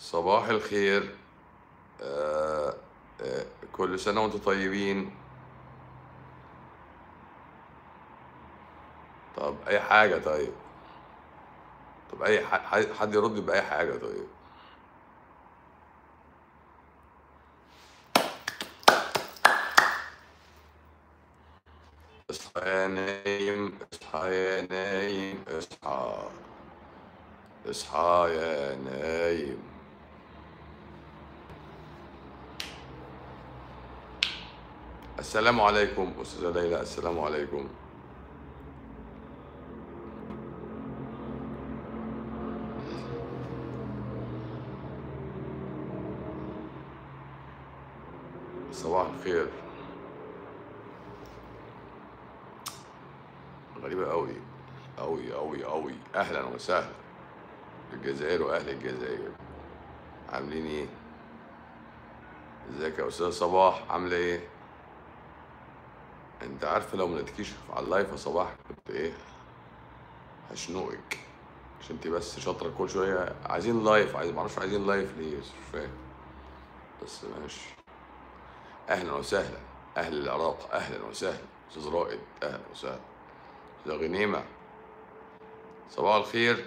صباح الخير آه آه كل سنة وانتم طيبين طب أي حاجة طيب طب أي ح- حد يرد بأي حاجة طيب اصحى يا نايم اصحى يا نايم اصحى اصحى يا نايم السلام عليكم أستاذة ليلى السلام عليكم صباح الخير غريبة أوي أوي أوي أوي أهلا وسهلا الجزائر وأهل الجزائر عاملين إيه؟ ازيك يا أستاذ صباح عاملة إيه؟ أنت عارفة لو ما لقيتكيش على اللايف يا صباح كنت إيه؟ هشنقك عشان أنت بس شاطرة كل شوية عايزين لايف عايز معرفش عايزين لايف ليه بس مش فاهم بس ماشي أهلا وسهلا أهل العراق أهلا وسهلا أستاذ رائد أهلا وسهلا أستاذ غنيمة صباح الخير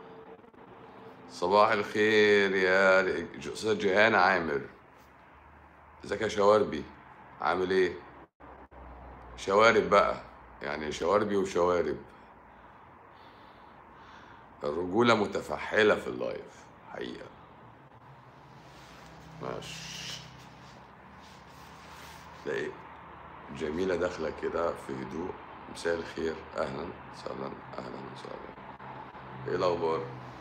صباح الخير يا ج- أستاذ جيهان عامر ازيك يا شواربي عامل ايه شوارب بقى يعني شواربي وشوارب الرجولة متفحلة في اللايف حقيقة ماشي تلاقي جميلة داخلة كده في هدوء مساء الخير أهلا وسهلا أهلا وسهلا إيه الأخبار؟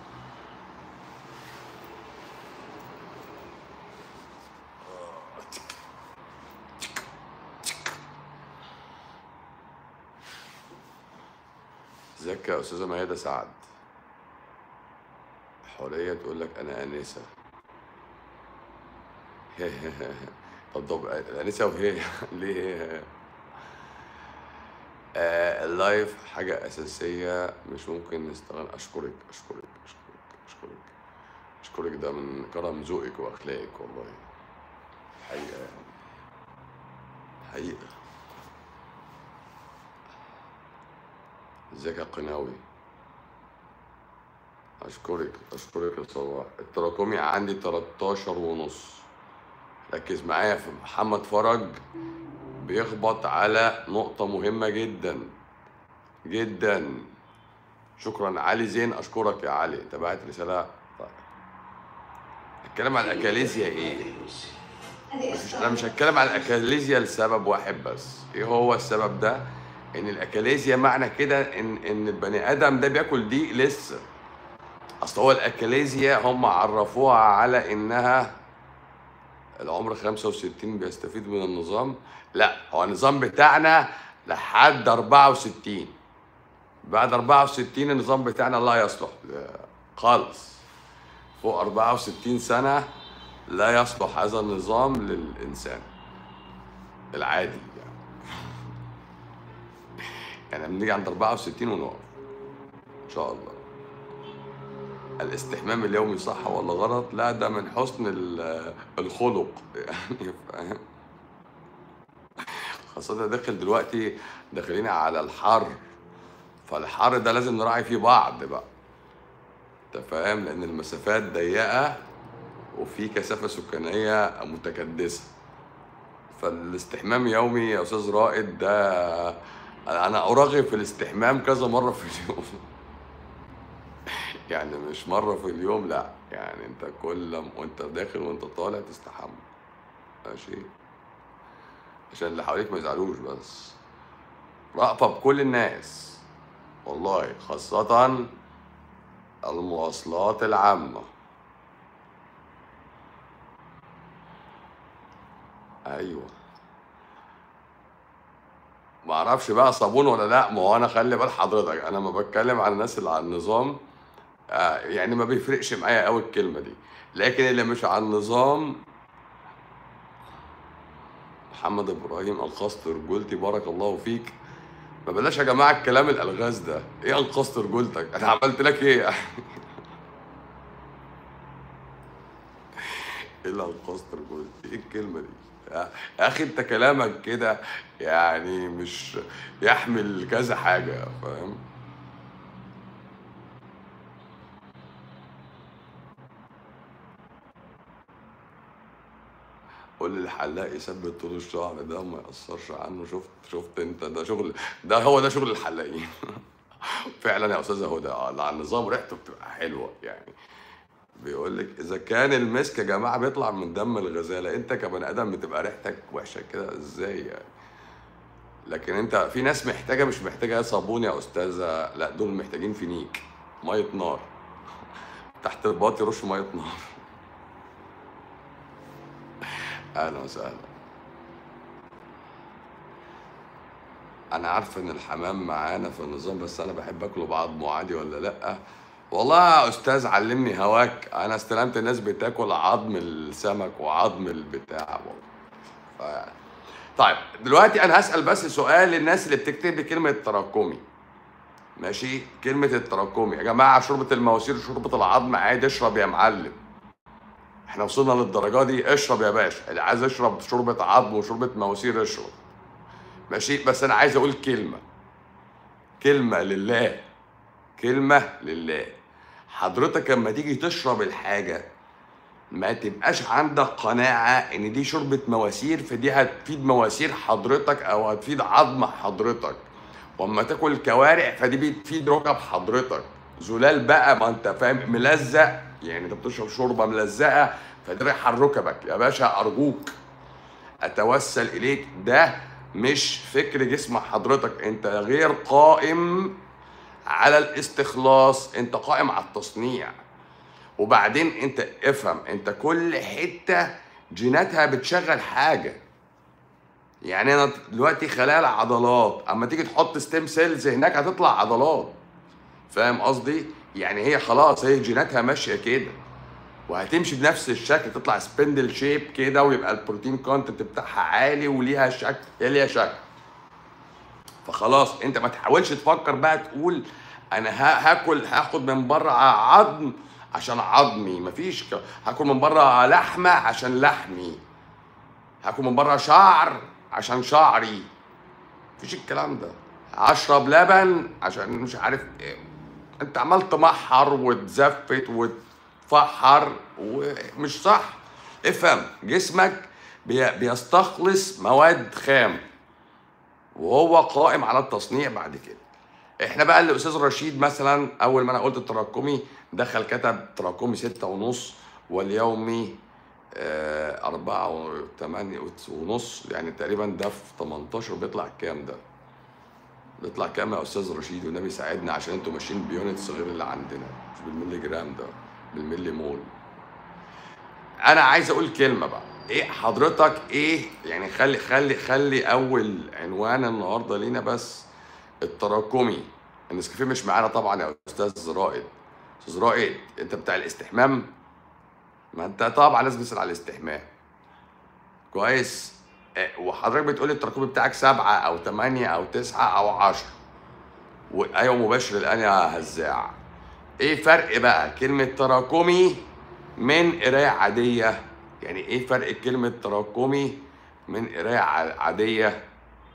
ازيك يا أستاذة ميادة سعد حورية تقول لك أنا أنسة طب طب الأنسة وهي ليه آه اللايف حاجة أساسية مش ممكن نستغل أشكرك أشكرك أشكرك أشكرك أشكرك ده من كرم ذوقك وأخلاقك والله حقيقة يعني حقيقة ازيك يا قناوي أشكرك أشكرك يا صباح التراكمي عندي 13 ونص ركز معايا في محمد فرج بيخبط على نقطة مهمة جدا جدا شكرا علي زين أشكرك يا علي تبعت رسالة طيب الكلام عن الأكاليزيا إيه؟ مش أنا مش هتكلم عن الأكاليزيا لسبب واحد بس إيه هو السبب ده؟ إن الأكاليزيا معنى كده إن إن البني آدم ده بياكل دقيق لسه أصل هو الأكاليزيا هم عرفوها على إنها العمر 65 بيستفيد من النظام لا هو النظام بتاعنا لحد 64 بعد 64 النظام بتاعنا لا يصلح خالص فوق 64 سنة لا يصلح هذا النظام للإنسان العادي يعني يعني بنيجي عند 64 ونقف إن شاء الله الاستحمام اليومي صح ولا غلط؟ لا ده من حسن ال- الخلق يعني فاهم؟ خاصة داخل دلوقتي داخلين على الحر فالحر ده لازم نراعي فيه بعض بقى انت فاهم لان المسافات ضيقة وفي كثافة سكانية متكدسة فالاستحمام يومي يا استاذ رائد ده انا ارغب في الاستحمام كذا مرة في اليوم يعني مش مرة في اليوم لا يعني انت كل م- وانت داخل وانت طالع تستحمى ماشي عشان اللي حواليك ما يزعلوش بس رأفة بكل الناس والله خاصة المواصلات العامة ايوه ما اعرفش بقى صابون ولا لا ما هو انا خلي بال حضرتك انا ما بتكلم عن الناس اللي على النظام آه يعني ما بيفرقش معايا قوي الكلمة دي لكن اللي مش على النظام محمد ابراهيم انقذت رجولتي بارك الله فيك ما بلاش يا جماعه الكلام الالغاز ده ايه انقذت رجولتك انا عملت لك ايه الا القصد الجزء ايه الكلمه دي يا يا اخي انت كلامك كده يعني مش يحمل كذا حاجه فاهم قول للحلاق يثبت طول الشهر ده وما يأثرش عنه شفت شفت انت ده شغل ده هو ده شغل الحلاقين فعلا يا استاذه هدى اه على النظام ريحته بتبقى حلوه يعني بيقول لك اذا كان المسك يا جماعه بيطلع من دم الغزاله انت كبني ادم بتبقى ريحتك وحشه كده ازاي يعني لكن انت في ناس محتاجه مش محتاجه صابون يا استاذه لا دول محتاجين فينيك ميه نار تحت الباط يرش ميه نار اهلا وسهلا انا عارف ان الحمام معانا في النظام بس انا بحب اكله بعضمه عادي ولا لا والله يا استاذ علمني هواك انا استلمت الناس بتاكل عظم السمك وعظم البتاع ف... طيب دلوقتي انا هسال بس سؤال للناس اللي بتكتب لي كلمه تراكمي ماشي كلمه التراكمي يا جماعه شوربه المواسير شوربه العظم عادي اشرب يا معلم احنا وصلنا للدرجه دي اشرب يا باشا اللي عايز يشرب شوربه عظم وشوربه مواسير اشرب ماشي بس انا عايز اقول كلمه كلمه لله كلمه لله حضرتك لما تيجي تشرب الحاجه ما تبقاش عندك قناعه ان دي شوربه مواسير فدي هتفيد مواسير حضرتك او هتفيد عظم حضرتك واما تاكل كوارع فدي بتفيد ركب حضرتك زلال بقى ما انت فاهم ملزق يعني انت بتشرب شوربه ملزقه فدي رايحه لركبك يا باشا ارجوك اتوسل اليك ده مش فكر جسم حضرتك انت غير قائم على الاستخلاص انت قائم على التصنيع وبعدين انت افهم انت كل حته جيناتها بتشغل حاجه يعني انا دلوقتي خلايا العضلات اما تيجي تحط ستيم سيلز هناك هتطلع عضلات فاهم قصدي يعني هي خلاص هي جيناتها ماشيه كده وهتمشي بنفس الشكل تطلع سبندل شيب كده ويبقى البروتين كونتنت بتاعها عالي وليها شكل هي ليها شكل فخلاص انت ما تحاولش تفكر بقى تقول انا ها- هاكل هاخد من بره عظم عشان عظمي مفيش ك- هاكل من بره لحمه عشان لحمي هاكل من بره شعر عشان شعري مفيش الكلام ده اشرب لبن عشان مش عارف ايه انت عمال تمحر وتزفت وتفحر ومش صح افهم جسمك بي- بيستخلص مواد خام وهو قائم على التصنيع بعد كده احنا بقى الاستاذ رشيد مثلا اول ما انا قلت التراكمي دخل كتب تراكمي ستة ونص واليومي آه أربعة وثمانية ونص يعني تقريبا ده في 18 بيطلع كام ده؟ بيطلع كام يا استاذ رشيد والنبي ساعدنا عشان انتوا ماشيين بيونتس غير اللي عندنا مش بالملي جرام ده بالملي مول انا عايز اقول كلمه بقى ايه حضرتك ايه يعني خلي خلي خلي اول عنوان النهارده لينا بس التراكمي النسكافيه مش معانا طبعا يا استاذ رائد استاذ رائد انت بتاع الاستحمام ما انت طبعا لازم تسال على الاستحمام كويس اه، وحضرتك بتقولي التراكمي بتاعك سبعة أو تمانية أو تسعة أو عشرة وأيوة مباشر الآن يا هزاع إيه فرق بقى كلمة تراكمي من قراية عادية يعني إيه فرق كلمة تراكمي من قراية ع- عادية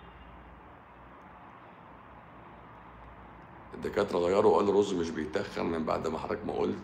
الدكاترة غيروا وقالوا الرز مش بيتخن من بعد ما حضرتك ما قلت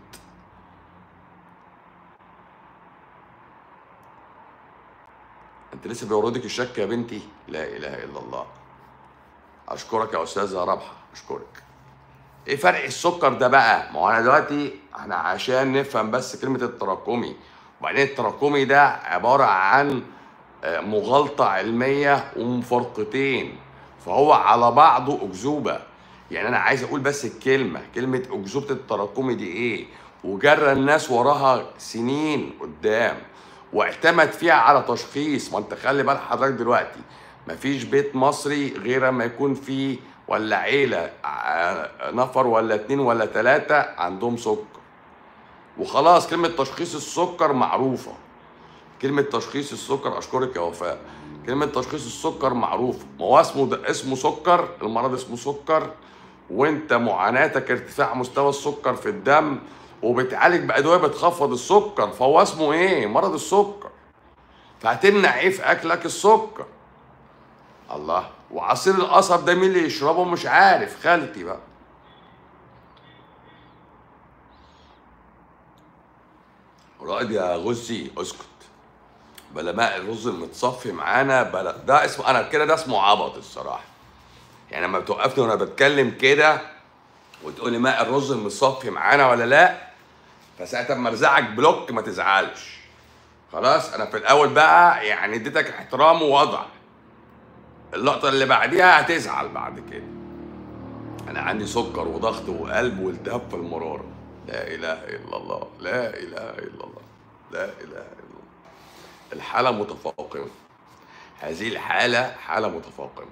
انت لسه بيوردك الشك يا بنتي لا اله الا الله اشكرك يا استاذه رابحه اشكرك ايه فرق السكر ده بقى ما هو انا دلوقتي احنا عشان نفهم بس كلمه التراكمي وبعدين التراكمي ده عباره عن آه، مغالطه علميه ومفارقتين فهو على بعضه اكذوبه يعني انا عايز اقول بس الكلمه كلمه اكذوبه التراكمي دي ايه وجرى الناس وراها سنين قدام واعتمد فيها على تشخيص ما انت خلي بال حضرتك دلوقتي مفيش بيت مصري غير ما يكون فيه ولا عيله ع- نفر ولا اتنين ولا تلاته عندهم سكر وخلاص كلمه تشخيص السكر معروفه كلمة تشخيص السكر أشكرك يا وفاء كلمة تشخيص السكر معروف ما هو اسمه ده اسمه سكر المرض اسمه سكر وانت معاناتك ارتفاع مستوى السكر في الدم وبتعالج بادويه بتخفض السكر فهو اسمه ايه مرض السكر فهتمنع ايه في اكلك السكر الله وعصير القصب ده مين اللي يشربه مش عارف خالتي بقى رائد يا غزي اسكت بلا ماء الرز المتصفي معانا بلا ده اسمه انا كده ده اسمه عبط الصراحه يعني لما بتوقفني وانا بتكلم كده وتقولي ماء الرز المتصفي معانا ولا لا فساعتها اما ارزعك بلوك ما تزعلش خلاص انا في الاول بقى يعني اديتك احترام ووضع اللقطه اللي بعديها هتزعل بعد كده انا عندي سكر وضغط وقلب والتهاب في المراره لا اله الا الله لا اله الا الله لا اله الا الله الحاله متفاقمه هذه الحاله حاله متفاقمه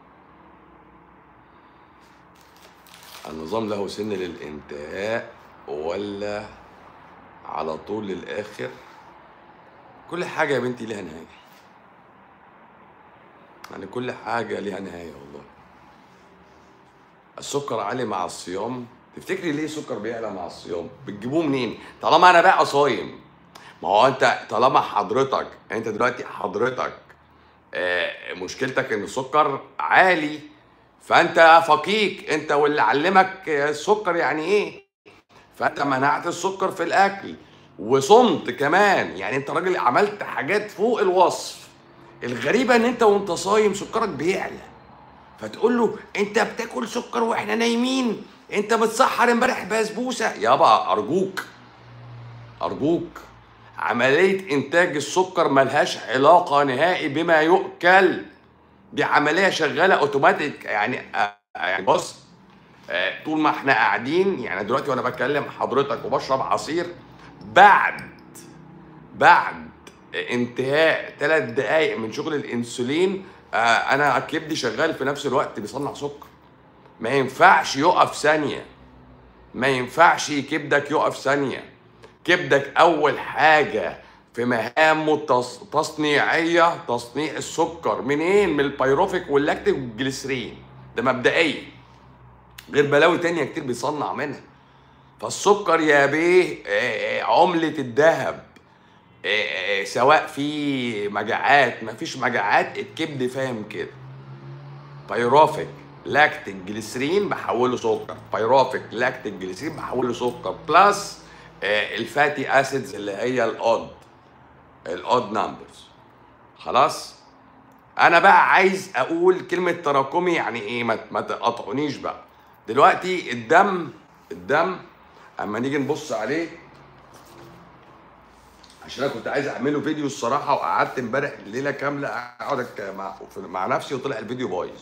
النظام له سن للانتهاء ولا على طول للاخر كل حاجه يا بنتي ليها نهايه يعني كل حاجه ليها نهايه والله السكر عالي مع الصيام تفتكري ليه السكر بيعلى مع الصيام بتجيبوه منين طالما انا بقى صايم ما هو انت طالما حضرتك انت دلوقتي حضرتك آه، مشكلتك ان السكر عالي فانت فقيك انت واللي علمك السكر يعني ايه فانت منعت السكر في الاكل وصمت كمان يعني انت راجل عملت حاجات فوق الوصف الغريبه ان انت وانت صايم سكرك بيعلى فتقول له انت بتاكل سكر واحنا نايمين انت متسحر امبارح بسبوسه يابا ارجوك ارجوك عمليه انتاج السكر ملهاش علاقه نهائي بما يؤكل دي عمليه شغاله اوتوماتيك يعني آه، يعني بص آه، طول ما احنا قاعدين يعني دلوقتي وانا بكلم حضرتك وبشرب عصير بعد بعد انتهاء ثلاث دقائق من شغل الانسولين آه، انا كبدي شغال في نفس الوقت بيصنع سكر ما ينفعش يقف ثانيه ما ينفعش كبدك يقف ثانيه كبدك اول حاجه في مهامه تص... تصنيعيه تصنيع السكر منين من البيروفيك واللاكتيك والجليسرين ده مبدئيا غير بلاوي تانية كتير بيصنع منها فالسكر يا بيه آه، آه، عملة الذهب آه، آه، سواء في مجاعات مفيش مجاعات الكبد فاهم كده بيروفيك لاكتيك جليسرين بحوله سكر بيروفيك لاكتيك جليسرين بحوله سكر بلس آه، الفاتي اسيدز اللي هي الاود الاود نمبرز خلاص انا بقى عايز اقول كلمه تراكمي يعني ايه ما ما تقاطعونيش بقى دلوقتي الدم الدم اما نيجي نبص عليه عشان انا كنت عايز اعمله فيديو الصراحه وقعدت امبارح ليله كامله اقعد أك- مع مع نفسي وطلع الفيديو بايظ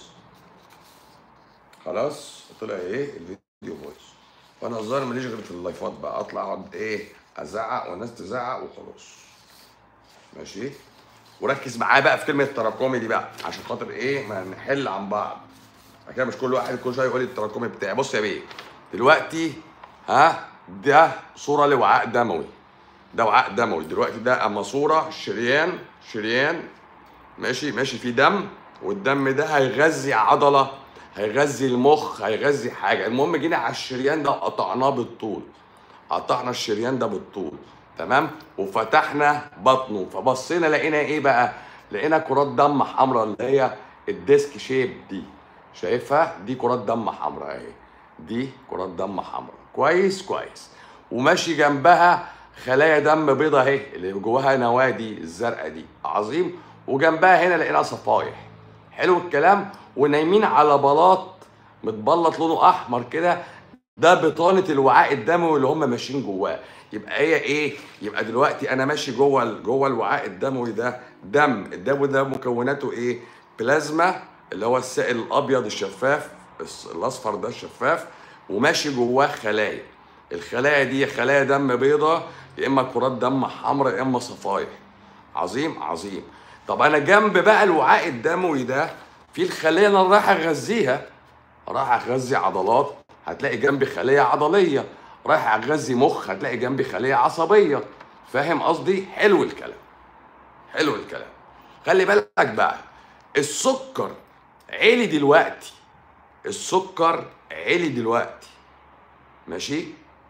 خلاص طلع ايه الفيديو بايظ وانا الظاهر ماليش غير في اللايفات بقى اطلع اقعد ايه ازعق والناس تزعق وخلاص ماشي وركز معايا بقى في كلمه تراكمي دي بقى عشان خاطر ايه ما نحل عن بعض بعد كده مش كل واحد كل شويه يقول لي التراكمي بتاعي بص يا بيه دلوقتي ها ده صوره لوعاء دموي ده وعاء دموي دلوقتي ده اما صوره شريان شريان ماشي ماشي فيه دم والدم ده هيغذي عضله هيغذي المخ هيغذي حاجه المهم جينا على الشريان ده قطعناه بالطول قطعنا الشريان ده بالطول تمام وفتحنا بطنه فبصينا لقينا ايه بقى لقينا كرات دم حمراء اللي هي الديسك شيب دي شايفها دي كرات دم حمراء اهي دي كرات دم حمراء كويس كويس وماشي جنبها خلايا دم بيضة اهي اللي جواها نوادي الزرقاء دي عظيم وجنبها هنا لقينا صفايح حلو الكلام ونايمين على بلاط متبلط لونه احمر كده ده بطانه الوعاء الدموي اللي هم ماشيين جواه يبقى هي ايه يبقى دلوقتي انا ماشي جوه ال- جوه الوعاء الدموي ده دم الدم ده مكوناته ايه بلازما اللي هو السائل الابيض الشفاف الس- الاصفر ده الشفاف وماشي جواه خلايا الخلايا دي خلايا دم بيضاء يا اما كرات دم حمراء يا اما صفايح عظيم عظيم طب انا جنب بقى الوعاء الدموي ده في الخليه اللي انا رايح اغذيها رايح اغذي عضلات هتلاقي جنبي خليه عضليه رايح اغذي مخ هتلاقي جنبي خليه عصبيه فاهم قصدي حلو الكلام حلو الكلام خلي بالك بقى السكر عالي دلوقتي السكر عالي دلوقتي ماشي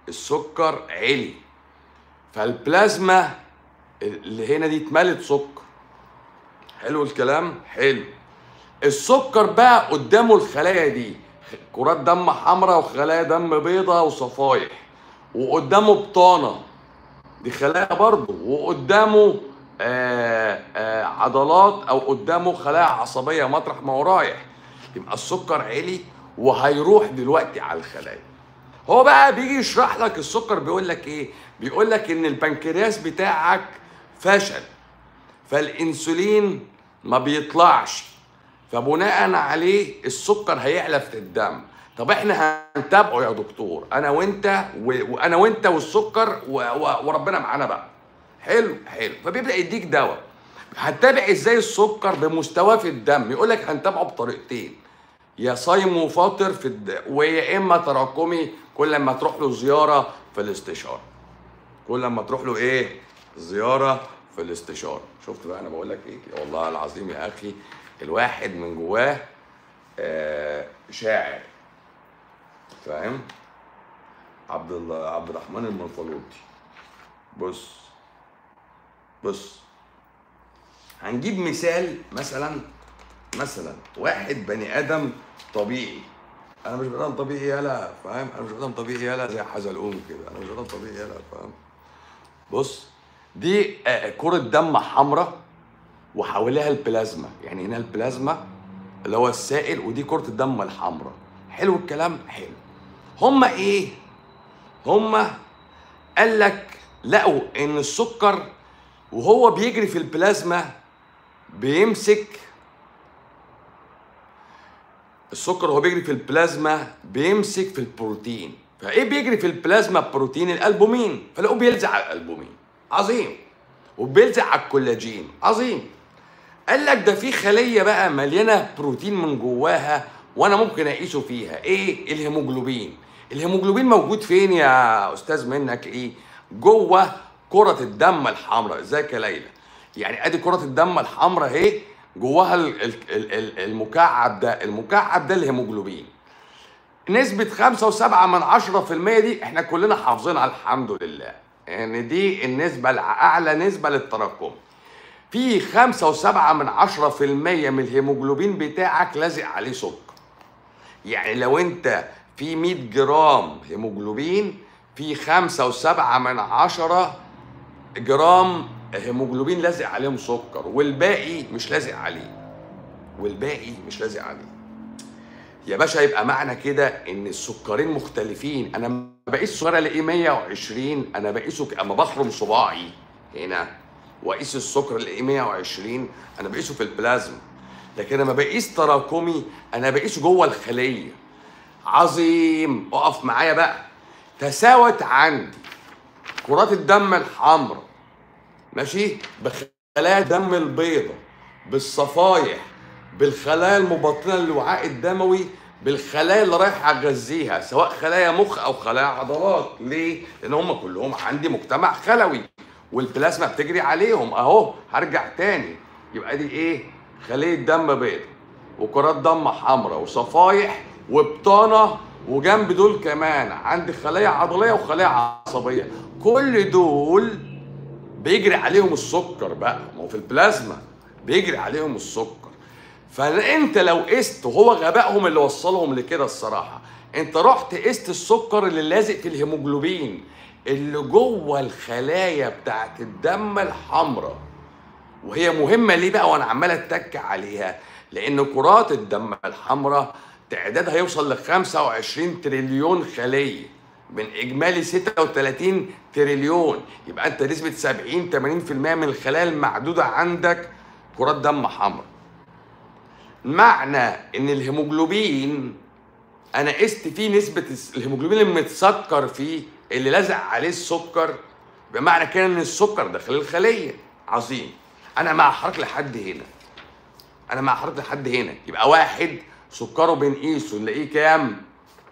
السكر عالي فالبلازما اللي هنا دي اتملت سكر حلو الكلام حلو السكر بقى قدامه الخلايا دي كرات دم حمراء وخلايا دم بيضاء وصفايح وقدامه بطانه دي خلايا برضه وقدامه آآ آآ عضلات او قدامه خلايا عصبيه مطرح ما هو رايح يبقى السكر عالي وهيروح دلوقتي على الخلايا هو بقى بيجي يشرح لك السكر بيقول لك ايه بيقول لك ان البنكرياس بتاعك فشل فالانسولين ما بيطلعش فبناء عليه السكر هيعلى في الدم طب احنا هنتابعه يا دكتور انا وانت و... وانا وانت والسكر و... و... وربنا معانا بقى حلو حلو فبيبدا يديك دواء هتتابع ازاي السكر بمستواه في الدم يقول لك هنتابعه بطريقتين يا صايم وفاطر في الد... ويا اما تراكمي كل ما تروح له زياره في الاستشاره كل ما تروح له ايه زياره في الاستشاره شفت بقى انا بقول لك ايه والله العظيم يا اخي الواحد من جواه آه شاعر فاهم عبد الله عبد الرحمن المنفلوطي بص بص هنجيب مثال مثلا مثلا واحد بني ادم طبيعي انا مش بني ادم طبيعي يالا فاهم انا مش بني ادم طبيعي يالا زي حزلقوم كده انا مش بني ادم طبيعي يالا فاهم بص دي آه، كرة دم حمراء وحواليها البلازما يعني هنا البلازما اللي هو السائل ودي كرة الدم الحمراء حلو الكلام حلو هما ايه هما قال لك لقوا ان السكر وهو بيجري في البلازما بيمسك السكر وهو بيجري في البلازما بيمسك في البروتين فايه بيجري في البلازما بروتين الالبومين فلقوه بيلزق على الالبومين عظيم وبيلزق على الكولاجين عظيم قال لك ده في خليه بقى مليانه بروتين من جواها وانا ممكن اقيسه فيها ايه الهيموجلوبين الهيموجلوبين موجود فين يا استاذ منك ايه جوه كره الدم الحمراء ازيك يا ليلى يعني ادي كره الدم الحمراء اهي جواها ال- ال- ال- ال- المكعب ده المكعب ده الهيموجلوبين نسبة خمسة وسبعة من عشرة في المية دي احنا كلنا حافظينها الحمد لله يعني دي النسبة الأعلى نسبة للتراكم في خمسة وسبعة من عشرة في المية من الهيموجلوبين بتاعك لازق عليه سكر يعني لو انت في 100 جرام هيموجلوبين في خمسة وسبعة من عشرة جرام هيموجلوبين لازق عليهم سكر والباقي مش لازق عليه والباقي مش لازق عليه يا باشا يبقى معنى كده ان السكرين مختلفين انا لما بقيس سكر الاقيه 120 انا بقيسه ك- اما بخرم صباعي هنا واقيس السكر الاقيه 120 انا بقيسه في البلازما لكن لما بقيس تراكمي انا بقيسه جوه الخليه عظيم اقف معايا بقى تساوت عندي كرات الدم الحمراء ماشي بخلايا الدم البيضاء بالصفايح بالخلايا المبطنه للوعاء الدموي بالخلايا اللي رايح اغذيها سواء خلايا مخ او خلايا عضلات ليه لان هم كلهم عندي مجتمع خلوي والبلازما بتجري عليهم اهو هرجع تاني يبقى دي ايه خليه دم بيضاء وكرات دم حمراء وصفايح وبطانه وجنب دول كمان عندي خلايا عضليه وخلايا عصبيه كل دول بيجري عليهم السكر بقى ما هو في البلازما بيجري عليهم السكر فانت لو قست وهو غبائهم اللي وصلهم لكده الصراحه انت رحت قست السكر اللي لازق في الهيموجلوبين اللي جوه الخلايا بتاعت الدم الحمراء وهي مهمه ليه بقى وانا عمال اتك عليها لان كرات الدم الحمراء تعدادها يوصل ل 25 تريليون خليه من اجمالي 36 تريليون يبقى انت نسبه 70 80% من الخلايا المعدوده عندك كرات دم حمراء معنى ان الهيموجلوبين انا قست فيه نسبه الس- الهيموجلوبين اللي متسكر فيه اللي لازق عليه السكر بمعنى كده ان السكر داخل الخليه عظيم انا مع حضرتك لحد هنا انا مع حضرتك لحد هنا يبقى واحد سكره بنقيسه نلاقيه كام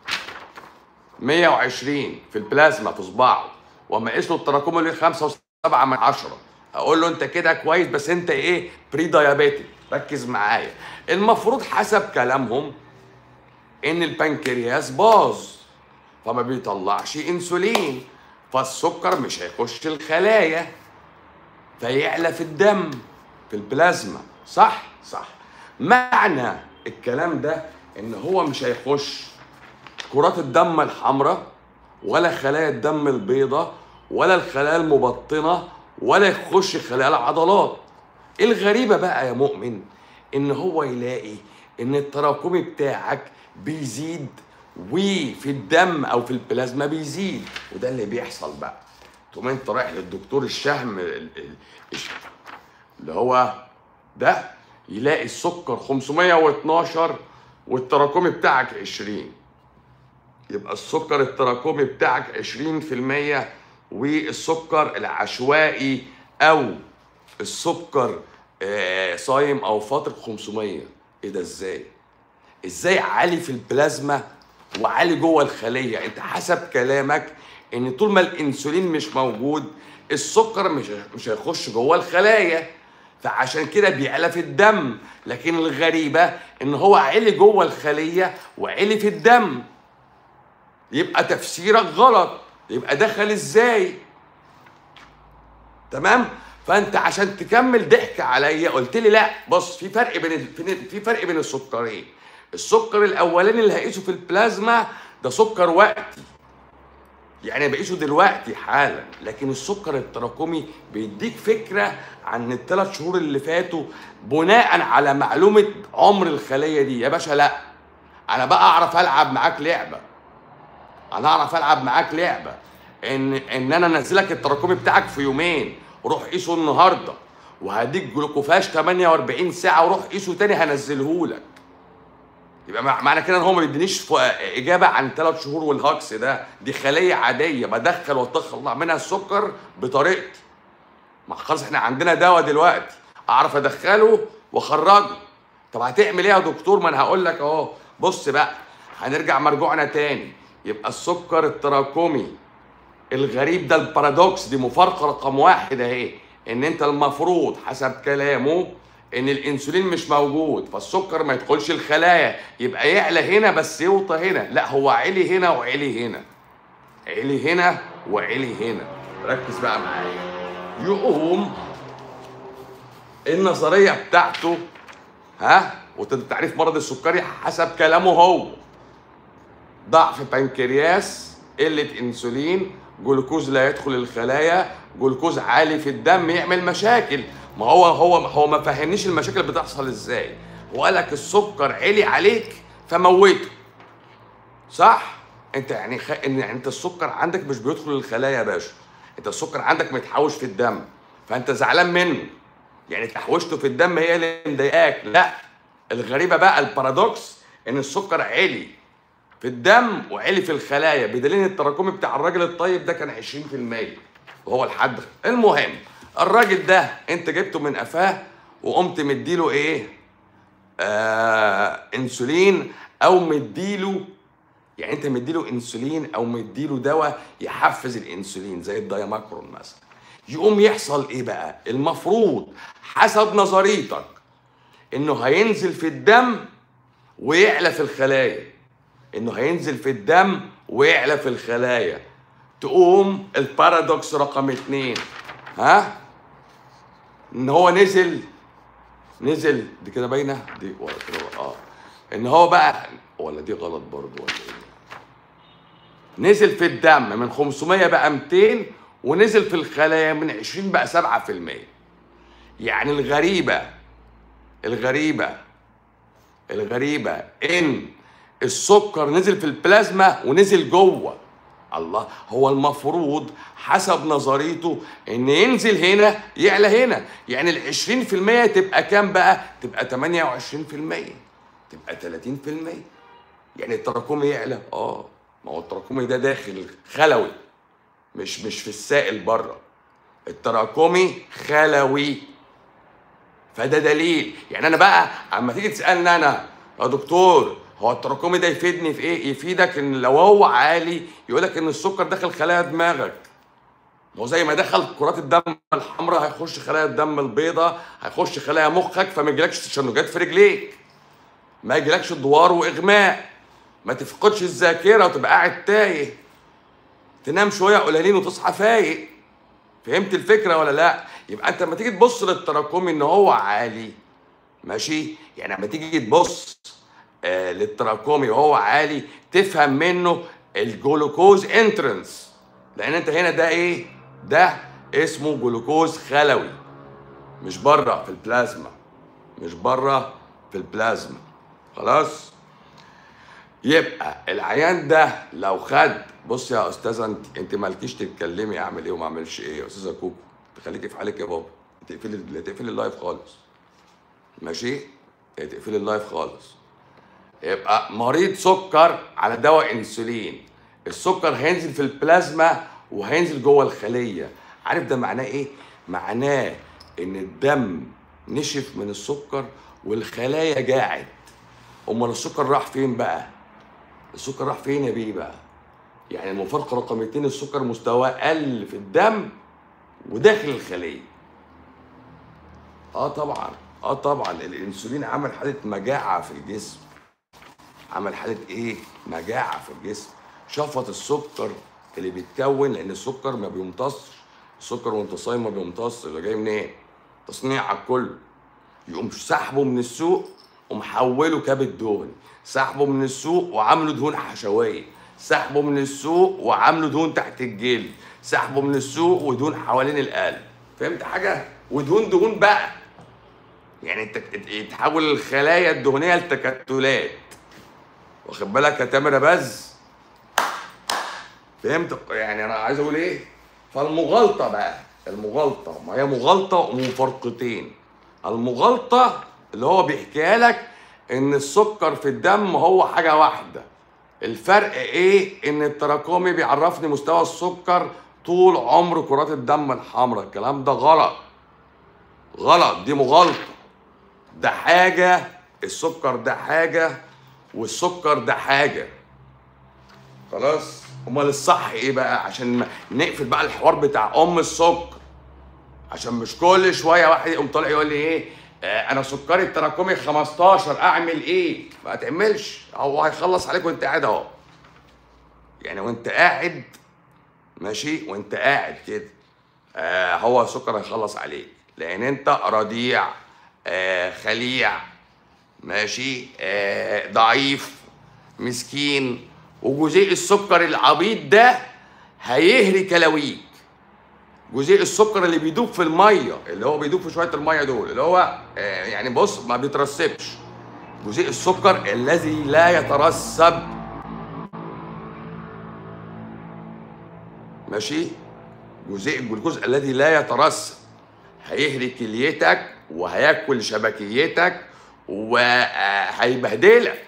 120 في البلازما في صباعه واما اقيس له التراكم اللي 5 و7 من 10 اقول له انت كده كويس بس انت ايه بري دايابيتك ركز معايا المفروض حسب كلامهم ان البنكرياس باظ فما بيطلعش انسولين فالسكر مش هيخش الخلايا فيعلى في الدم في البلازما صح صح معنى الكلام ده ان هو مش هيخش كرات الدم الحمراء ولا خلايا الدم البيضاء ولا الخلايا المبطنه ولا يخش خلايا العضلات الغريبه بقى يا مؤمن ان هو يلاقي ان التراكمي بتاعك بيزيد وفي الدم او في البلازما بيزيد وده اللي بيحصل بقى تقوم انت رايح للدكتور الشهم ال- ال- الش- اللي هو ده يلاقي السكر 512 والتراكمي بتاعك 20 يبقى السكر التراكمي بتاعك 20% والسكر العشوائي او السكر آه، صايم او فاطر 500 ايه ده ازاي ازاي عالي في البلازما وعالي جوه الخليه انت حسب كلامك ان طول ما الانسولين مش موجود السكر مش مش هيخش جوه الخلايا فعشان كده بيعلى في الدم لكن الغريبه ان هو عالي جوه الخليه وعالي في الدم يبقى تفسيرك غلط يبقى دخل ازاي تمام فانت عشان تكمل ضحك عليا قلت لي لا بص في فرق بين ال- في فرق بين السكرين السكر الاولاني اللي هقيسه في البلازما ده سكر وقتي يعني بقيسه دلوقتي حالا لكن السكر التراكمي بيديك فكره عن الثلاث شهور اللي فاتوا بناء على معلومه عمر الخليه دي يا باشا لا انا بقى اعرف العب معاك لعبه انا اعرف العب معاك لعبه ان ان انا انزلك التراكمي بتاعك في يومين روح قيسه النهارده وهديك جلوكوفاج 48 ساعه وروح قيسه تاني هنزلهولك يبقى مع- معنى كده ان هو ما بيدينيش ف- اجابه عن ثلاث شهور والهكس ده دي خليه عاديه بدخل واطلع منها السكر بطريقتي ما خلاص احنا عندنا دواء دلوقتي اعرف ادخله واخرجه طب هتعمل ايه يا دكتور ما انا هقول لك اهو بص بقى هنرجع مرجوعنا تاني يبقى السكر التراكمي الغريب ده البارادوكس دي مفارقه رقم واحد اهي ان انت المفروض حسب كلامه ان الانسولين مش موجود فالسكر ما يدخلش الخلايا يبقى يعلى هنا بس يوطى هنا لا هو علي هنا وعلي هنا علي هنا وعلي هنا ركز بقى معايا يقوم النظريه بتاعته ها وتعريف مرض السكري حسب كلامه هو ضعف بنكرياس قلة انسولين جلوكوز لا يدخل الخلايا جلوكوز عالي في الدم يعمل مشاكل ما هو هو هو ما فهمنيش المشاكل بتحصل ازاي هو قال لك السكر عالي عليك فموته صح انت يعني خ... ان يعني انت السكر عندك مش بيدخل الخلايا يا باشا انت السكر عندك متحوش في الدم فانت زعلان منه يعني تحويشته في الدم هي اللي مضايقاك لا الغريبه بقى البارادوكس ان السكر عالي في الدم وعلي في الخلايا بدليل ان التراكمي بتاع الراجل الطيب ده كان 20% وهو الحد المهم الراجل ده انت جبته من قفاه وقمت مديله ايه آه انسولين او مديله يعني انت مديله انسولين او مديله دواء يحفز الانسولين زي الدايماكرون مثلا يقوم يحصل ايه بقى المفروض حسب نظريتك انه هينزل في الدم ويعلى في الخلايا انه هينزل في الدم ويعلى في الخلايا تقوم البارادوكس رقم اتنين ها ان هو نزل نزل دي كده باينه دي ولا كده اه ان هو بقى ولا دي غلط برضه ولا ايه نزل في الدم من 500 بقى 200 ونزل في الخلايا من 20 بقى 7% يعني الغريبه الغريبه الغريبه ان السكر نزل في البلازما ونزل جوه الله هو المفروض حسب نظريته ان ينزل هنا يعلى هنا يعني ال 20% تبقى كام بقى؟ تبقى 28% تبقى 30% يعني التراكمي يعلى اه ما هو التراكمي ده داخل خلوي مش مش في السائل بره التراكمي خلوي فده دليل يعني انا بقى اما تيجي تسالني انا يا دكتور هو التراكمي ده يفيدني في ايه يفيدك ان لو هو عالي يقول لك ان السكر داخل خلايا دماغك ما هو زي ما دخل كرات الدم الحمراء هيخش خلايا الدم البيضاء هيخش خلايا مخك فما يجيلكش تشنجات في رجليك ما يجيلكش دوار واغماء ما تفقدش الذاكره وتبقى قاعد تايه تنام شويه قليلين وتصحى فايق فهمت الفكره ولا لا يبقى انت لما تيجي تبص للتراكمي ان هو عالي ماشي يعني لما تيجي تبص آه للتراكمي وهو عالي تفهم منه الجلوكوز انترنس لان انت هنا ده ايه ده اسمه جلوكوز خلوي مش بره في البلازما مش بره في البلازما خلاص يبقى العيان ده لو خد بص يا استاذه انت انت مالكيش تتكلمي اعمل ايه وما اعملش ايه يا استاذه كوكو تخليكي في حالك يا بابا تقفلي تقفلي اللايف خالص ماشي تقفلي اللايف خالص يبقى مريض سكر على دواء انسولين السكر هينزل في البلازما وهينزل جوه الخليه عارف ده معناه ايه معناه ان الدم نشف من السكر والخلايا جاعت امال السكر راح فين بقى السكر راح فين يا بيه بقى يعني المفارقه رقم اتنين السكر مستواه قل في الدم وداخل الخليه اه طبعا اه طبعا الانسولين عمل حاله مجاعه في الجسم عمل حاله ايه مجاعه في الجسم شفط السكر اللي بيتكون لان السكر ما بيمتصش السكر وانت صايم ما بيمتصش ده جاي منين إيه؟ تصنيع على الكل يقوم سحبه من السوق ومحوله كبد دهن سحبه من السوق وعامله دهون حشويه سحبه من السوق وعامله دهون تحت الجلد سحبه من السوق ودهون حوالين القلب فهمت حاجه ودهون دهون بقى يعني انت يتحول الخلايا الدهنيه لتكتلات واخد بالك يا تامر يا بز فهمت يعني انا عايز اقول ايه فالمغالطه بقى المغالطه ما هي مغالطه ومفارقتين المغالطه اللي هو بيحكيها لك ان السكر في الدم هو حاجه واحده الفرق ايه ان التراكمي بيعرفني مستوى السكر طول عمر كرات الدم الحمراء الكلام ده غلط غلط دي مغالطه ده حاجه السكر ده حاجه والسكر ده حاجه خلاص امال الصح ايه بقى عشان نقفل بقى الحوار بتاع ام السكر عشان مش كل شويه واحد يقوم طالع يقول لي ايه آه انا سكري التراكمي 15 اعمل ايه ما تعملش هو هيخلص عليك وانت قاعد اهو يعني وانت قاعد ماشي وانت قاعد كده آه هو السكر هيخلص عليك لان انت رضيع آه خليع ماشي آه ضعيف مسكين وجزيء السكر العبيط ده هيهري كلاويك جزيء السكر اللي بيدوب في الميه اللي هو بيدوب في شويه الميه دول اللي هو آه يعني بص ما بيترسبش جزيء السكر الذي لا يترسب ماشي جزيء الجلوكوز الذي لا يترسب هيهري كليتك وهياكل شبكيتك وهيبهدلك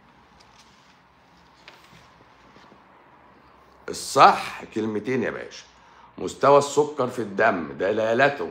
الصح كلمتين يا باشا مستوى السكر في الدم دلالته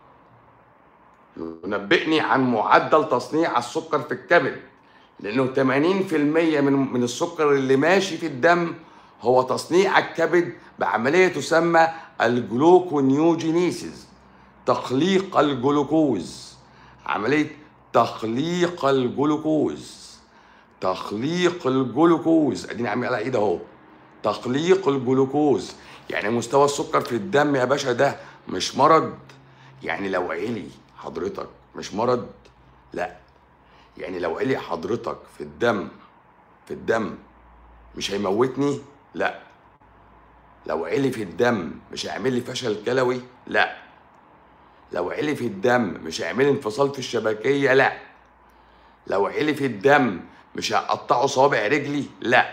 ينبئني عن معدل تصنيع السكر في الكبد لانه 80% من من السكر اللي ماشي في الدم هو تصنيع الكبد بعمليه تسمى الجلوكونيوجينيسيس تخليق الجلوكوز عمليه تخليق الجلوكوز تخليق الجلوكوز اديني عامل على ايد اهو تخليق الجلوكوز يعني مستوى السكر في الدم يا باشا ده مش مرض يعني لو علي حضرتك مش مرض لا يعني لو علي حضرتك في الدم في الدم مش هيموتني لا لو علي في الدم مش هيعمل لي فشل كلوي لا لو علي في الدم مش هيعمل لي انفصال في الشبكيه لا لو علي في الدم مش هقطعه صوابع رجلي لا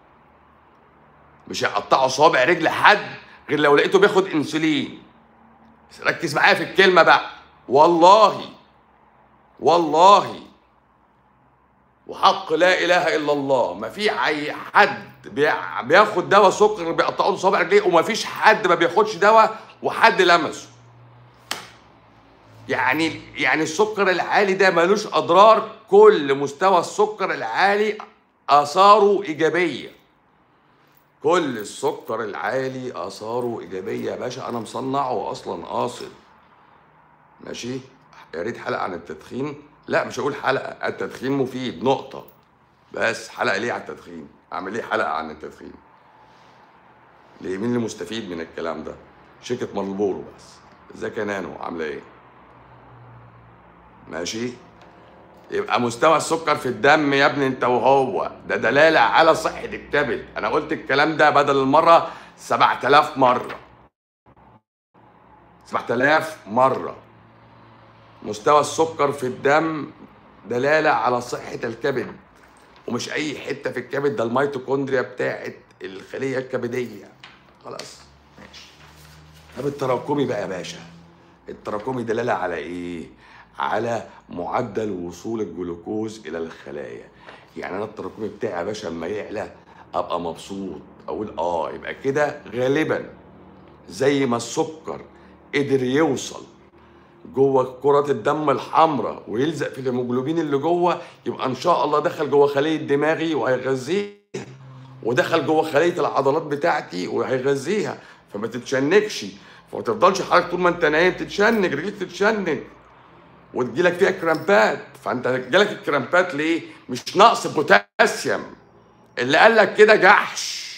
مش هقطعه صوابع رجل حد غير لو لقيته بياخد انسولين ركز معايا في الكلمه بقى والله والله وحق لا اله الا الله ما في اي حد بياخد دواء سكر بيقطعوا له صوابع رجليه وما فيش حد ما بياخدش دواء وحد لمسه يعني يعني السكر العالي ده ملوش اضرار كل مستوى السكر العالي اثاره ايجابيه كل السكر العالي اثاره ايجابيه يا باشا انا مصنعه اصلا قاصد ماشي يا ريت حلقه عن التدخين لا مش هقول حلقه التدخين مفيد نقطه بس حلقه ليه على التدخين اعمل ليه حلقه عن التدخين ليه مين اللي مستفيد من الكلام ده شركه مارلبورو بس ازيك يا نانو عامله ايه ماشي يبقى مستوى السكر في الدم يا ابني انت وهو ده دلاله على صحه الكبد انا قلت الكلام ده بدل المره 7000 مره 7000 مره مستوى السكر في الدم دلاله على صحه الكبد ومش اي حته في الكبد ده الميتوكوندريا بتاعت الخليه الكبديه خلاص ماشي طب التراكمي بقى يا باشا التراكمي دلاله على ايه على معدل وصول الجلوكوز الى الخلايا يعني انا التراكمي بتاعي يا باشا اما يعلى ابقى مبسوط اقول اه يبقى كده غالبا زي ما السكر قدر يوصل جوه كرات الدم الحمراء ويلزق في الهيموجلوبين اللي جوه يبقى ان شاء الله دخل جوه خليه دماغي وهيغذيها ودخل جوه خليه العضلات بتاعتي وهيغذيها فما تتشنكش فما تفضلش حضرتك طول ما انت نايم تتشنج رجليك تتشنج وتجيلك فيها كرامبات فانت جالك الكرامبات ليه؟ مش نقص بوتاسيوم اللي قال لك كده جحش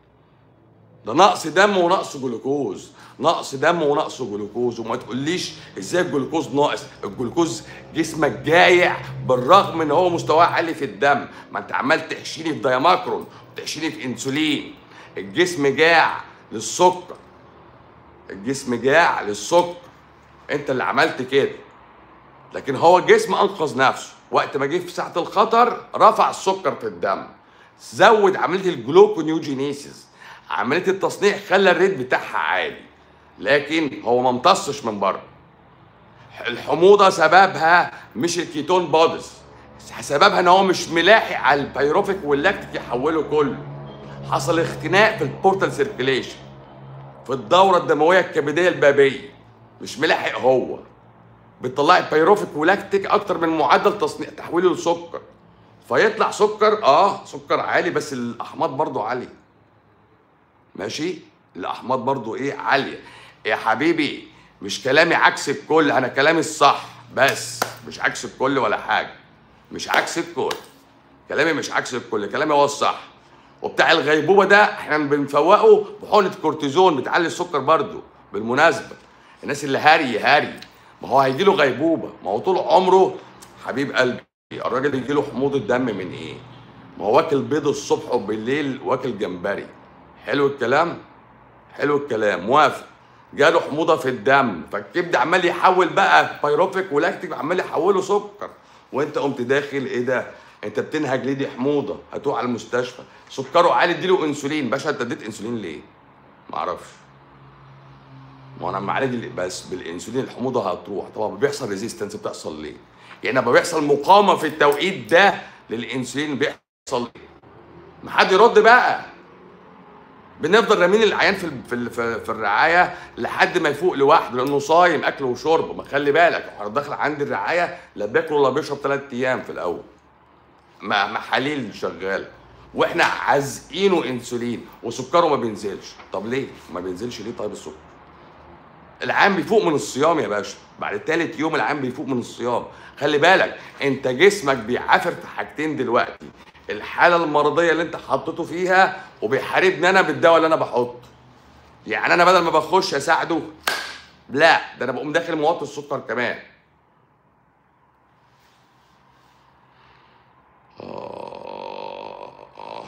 ده نقص دم ونقص جلوكوز نقص دم ونقص جلوكوز وما تقوليش ازاي الجلوكوز ناقص الجلوكوز جسمك جايع بالرغم ان هو مستواه عالي في الدم ما انت عمال تحشيني في دايماكرون وتحشيني في انسولين الجسم جاع للسكر الجسم جاع للسكر انت اللي عملت كده لكن هو الجسم انقذ نفسه وقت ما جه في ساعه الخطر رفع السكر في الدم زود عمليه الجلوكونيوجينيسيس عمليه التصنيع خلى الريت بتاعها عالي لكن هو ما امتصش من بره الحموضه سببها مش الكيتون بودز سببها ان هو مش ملاحق على البيروفيك واللاكتيك يحوله كله حصل اختناق في البورتال سيركيليشن في الدوره الدمويه الكبديه البابيه مش ملاحق هو بتطلع البيروفيك ولاكتيك اكتر من معدل تصنيع تحويله لسكر فيطلع سكر اه سكر عالي بس الاحماض برضو عاليه ماشي الاحماض برضو ايه عاليه يا حبيبي مش كلامي عكس الكل انا كلامي الصح بس مش عكس الكل ولا حاجه مش عكس الكل كلامي مش عكس الكل كلامي هو الصح وبتاع الغيبوبه ده احنا بنفوقه بحقنه كورتيزون بتعلي السكر برضو بالمناسبه الناس اللي هاري هاري ما هو هيجي له غيبوبه ما هو طول عمره حبيب قلبي الراجل يجي له حموضه دم من ايه ما هو واكل بيض الصبح وبالليل واكل جمبري حلو الكلام حلو الكلام موافق جاله حموضه في الدم فالكبد عمال يحول بقى بايروفيك ولاكتيك عمال يحوله سكر وانت قمت داخل ايه ده انت بتنهج ليه دي حموضه هتروح على المستشفى سكره عالي اديله انسولين باشا انت اديت انسولين ليه ما اعرفش ما انا لما اعالج بس بالانسولين الحموضه هتروح طبعا بيحصل ريزيستنس بتحصل ليه يعني لما بيحصل مقاومه في التوقيت ده للانسولين بيحصل ليه ما حد يرد بقى بنفضل رامين العيان في ال- في ال- في في الرعايه لحد ما يفوق لوحده لانه صايم اكل وشرب ما خلي بالك هو داخل عندي الرعايه لا بياكل ولا بيشرب ثلاث ايام في الاول مع محاليل شغاله واحنا عازقينه انسولين وسكره ما بينزلش طب ليه ما بينزلش ليه طيب السكر العام بيفوق من الصيام يا باشا بعد تالت يوم العام بيفوق من الصيام خلي بالك انت جسمك بيعافر في حاجتين دلوقتي الحاله المرضيه اللي انت حطيته فيها وبيحاربني انا بالدواء اللي انا بحطه يعني انا بدل ما بخش اساعده لا ده انا بقوم داخل موطي السكر كمان آه.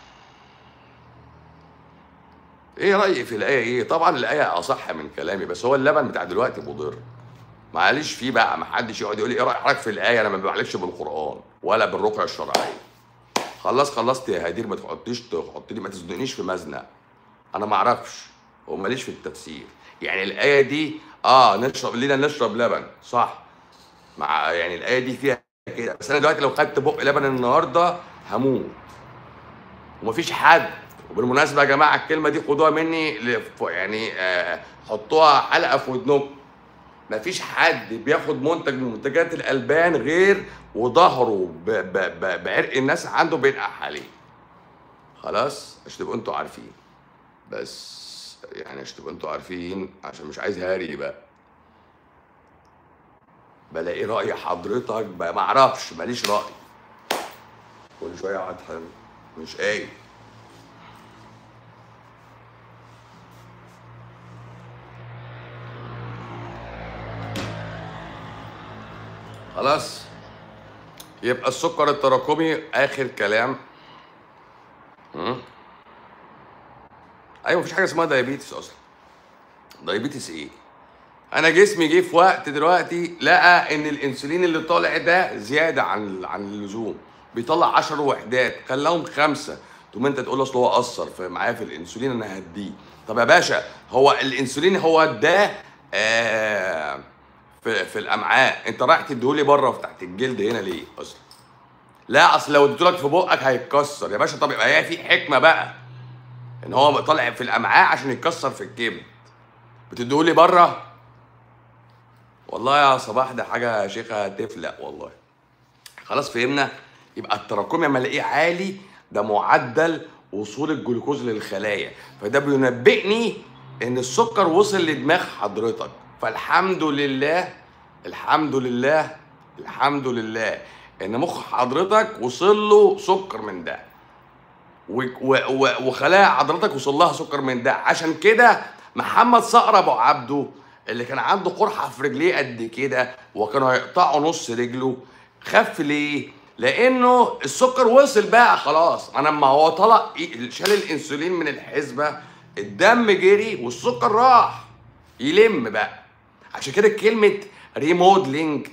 ايه رايي في الايه ايه طبعا الايه اصح من كلامي بس هو اللبن بتاع دلوقتي مضر معلش فيه بقى ما حدش يقعد يقول لي ايه رايك حضرتك في الايه انا ما بعالجش بالقران ولا بالرقيه الشرعيه خلاص خلصت يا هدير ما تحطيش تحط لي ما تزنقنيش في مزنق انا ما اعرفش وماليش في التفسير يعني الايه دي اه نشرب لينا نشرب لبن صح مع يعني الايه دي فيها كده بس انا دلوقتي لو خدت بق لبن النهارده هموت ومفيش حد وبالمناسبه يا جماعه الكلمه دي خدوها مني لف- يعني آه حطوها حلقه في ودنكم مفيش حد بياخد منتج من منتجات الالبان غير وظهره ب- ب- ب- بعرق الناس عنده بينقح عليه خلاص عشان تبقوا انتوا عارفين بس يعني عشان تبقوا انتوا عارفين عشان مش عايز هاري بقى بلاقي رأي حضرتك بقى ما اعرفش ماليش رأي كل شويه قاعد حلو مش قايم خلاص يبقى السكر التراكمي اخر كلام مم. ايوه مفيش حاجه اسمها دايابيتس اصلا دايابيتس ايه انا جسمي جه في وقت دلوقتي لقى ان الانسولين اللي طالع ده زياده عن عن اللزوم بيطلع 10 وحدات خلاهم خمسه تقوم انت تقول له اصل هو اثر في معايا في الانسولين انا هديه طب يا باشا هو الانسولين هو ده آه في في الامعاء انت رايح تديهولي بره في تحت الجلد هنا ليه اصلا لا اصل لو اديتهولك في بقك هيتكسر يا باشا طب يبقى هي في حكمه بقى ان هو طالع في الامعاء عشان يتكسر في الكبد بتديهولي بره والله يا صباح ده حاجه يا شيخه تفلق والله خلاص فهمنا يبقى التراكمي لما الاقيه عالي ده معدل وصول الجلوكوز للخلايا فده بينبئني ان السكر وصل لدماغ حضرتك فالحمد لله الحمد لله الحمد لله ان مخ حضرتك وصل له سكر من ده و- و- و- وخلايا حضرتك وصل لها سكر من ده عشان كده محمد صقر ابو عبده اللي كان عنده قرحه في رجليه قد كده وكانوا هيقطعوا نص رجله خف ليه؟ لانه السكر وصل بقى خلاص انا لما هو طلع شال الانسولين من الحسبه الدم جري والسكر راح يلم بقى عشان كده كلمه ريموديلنج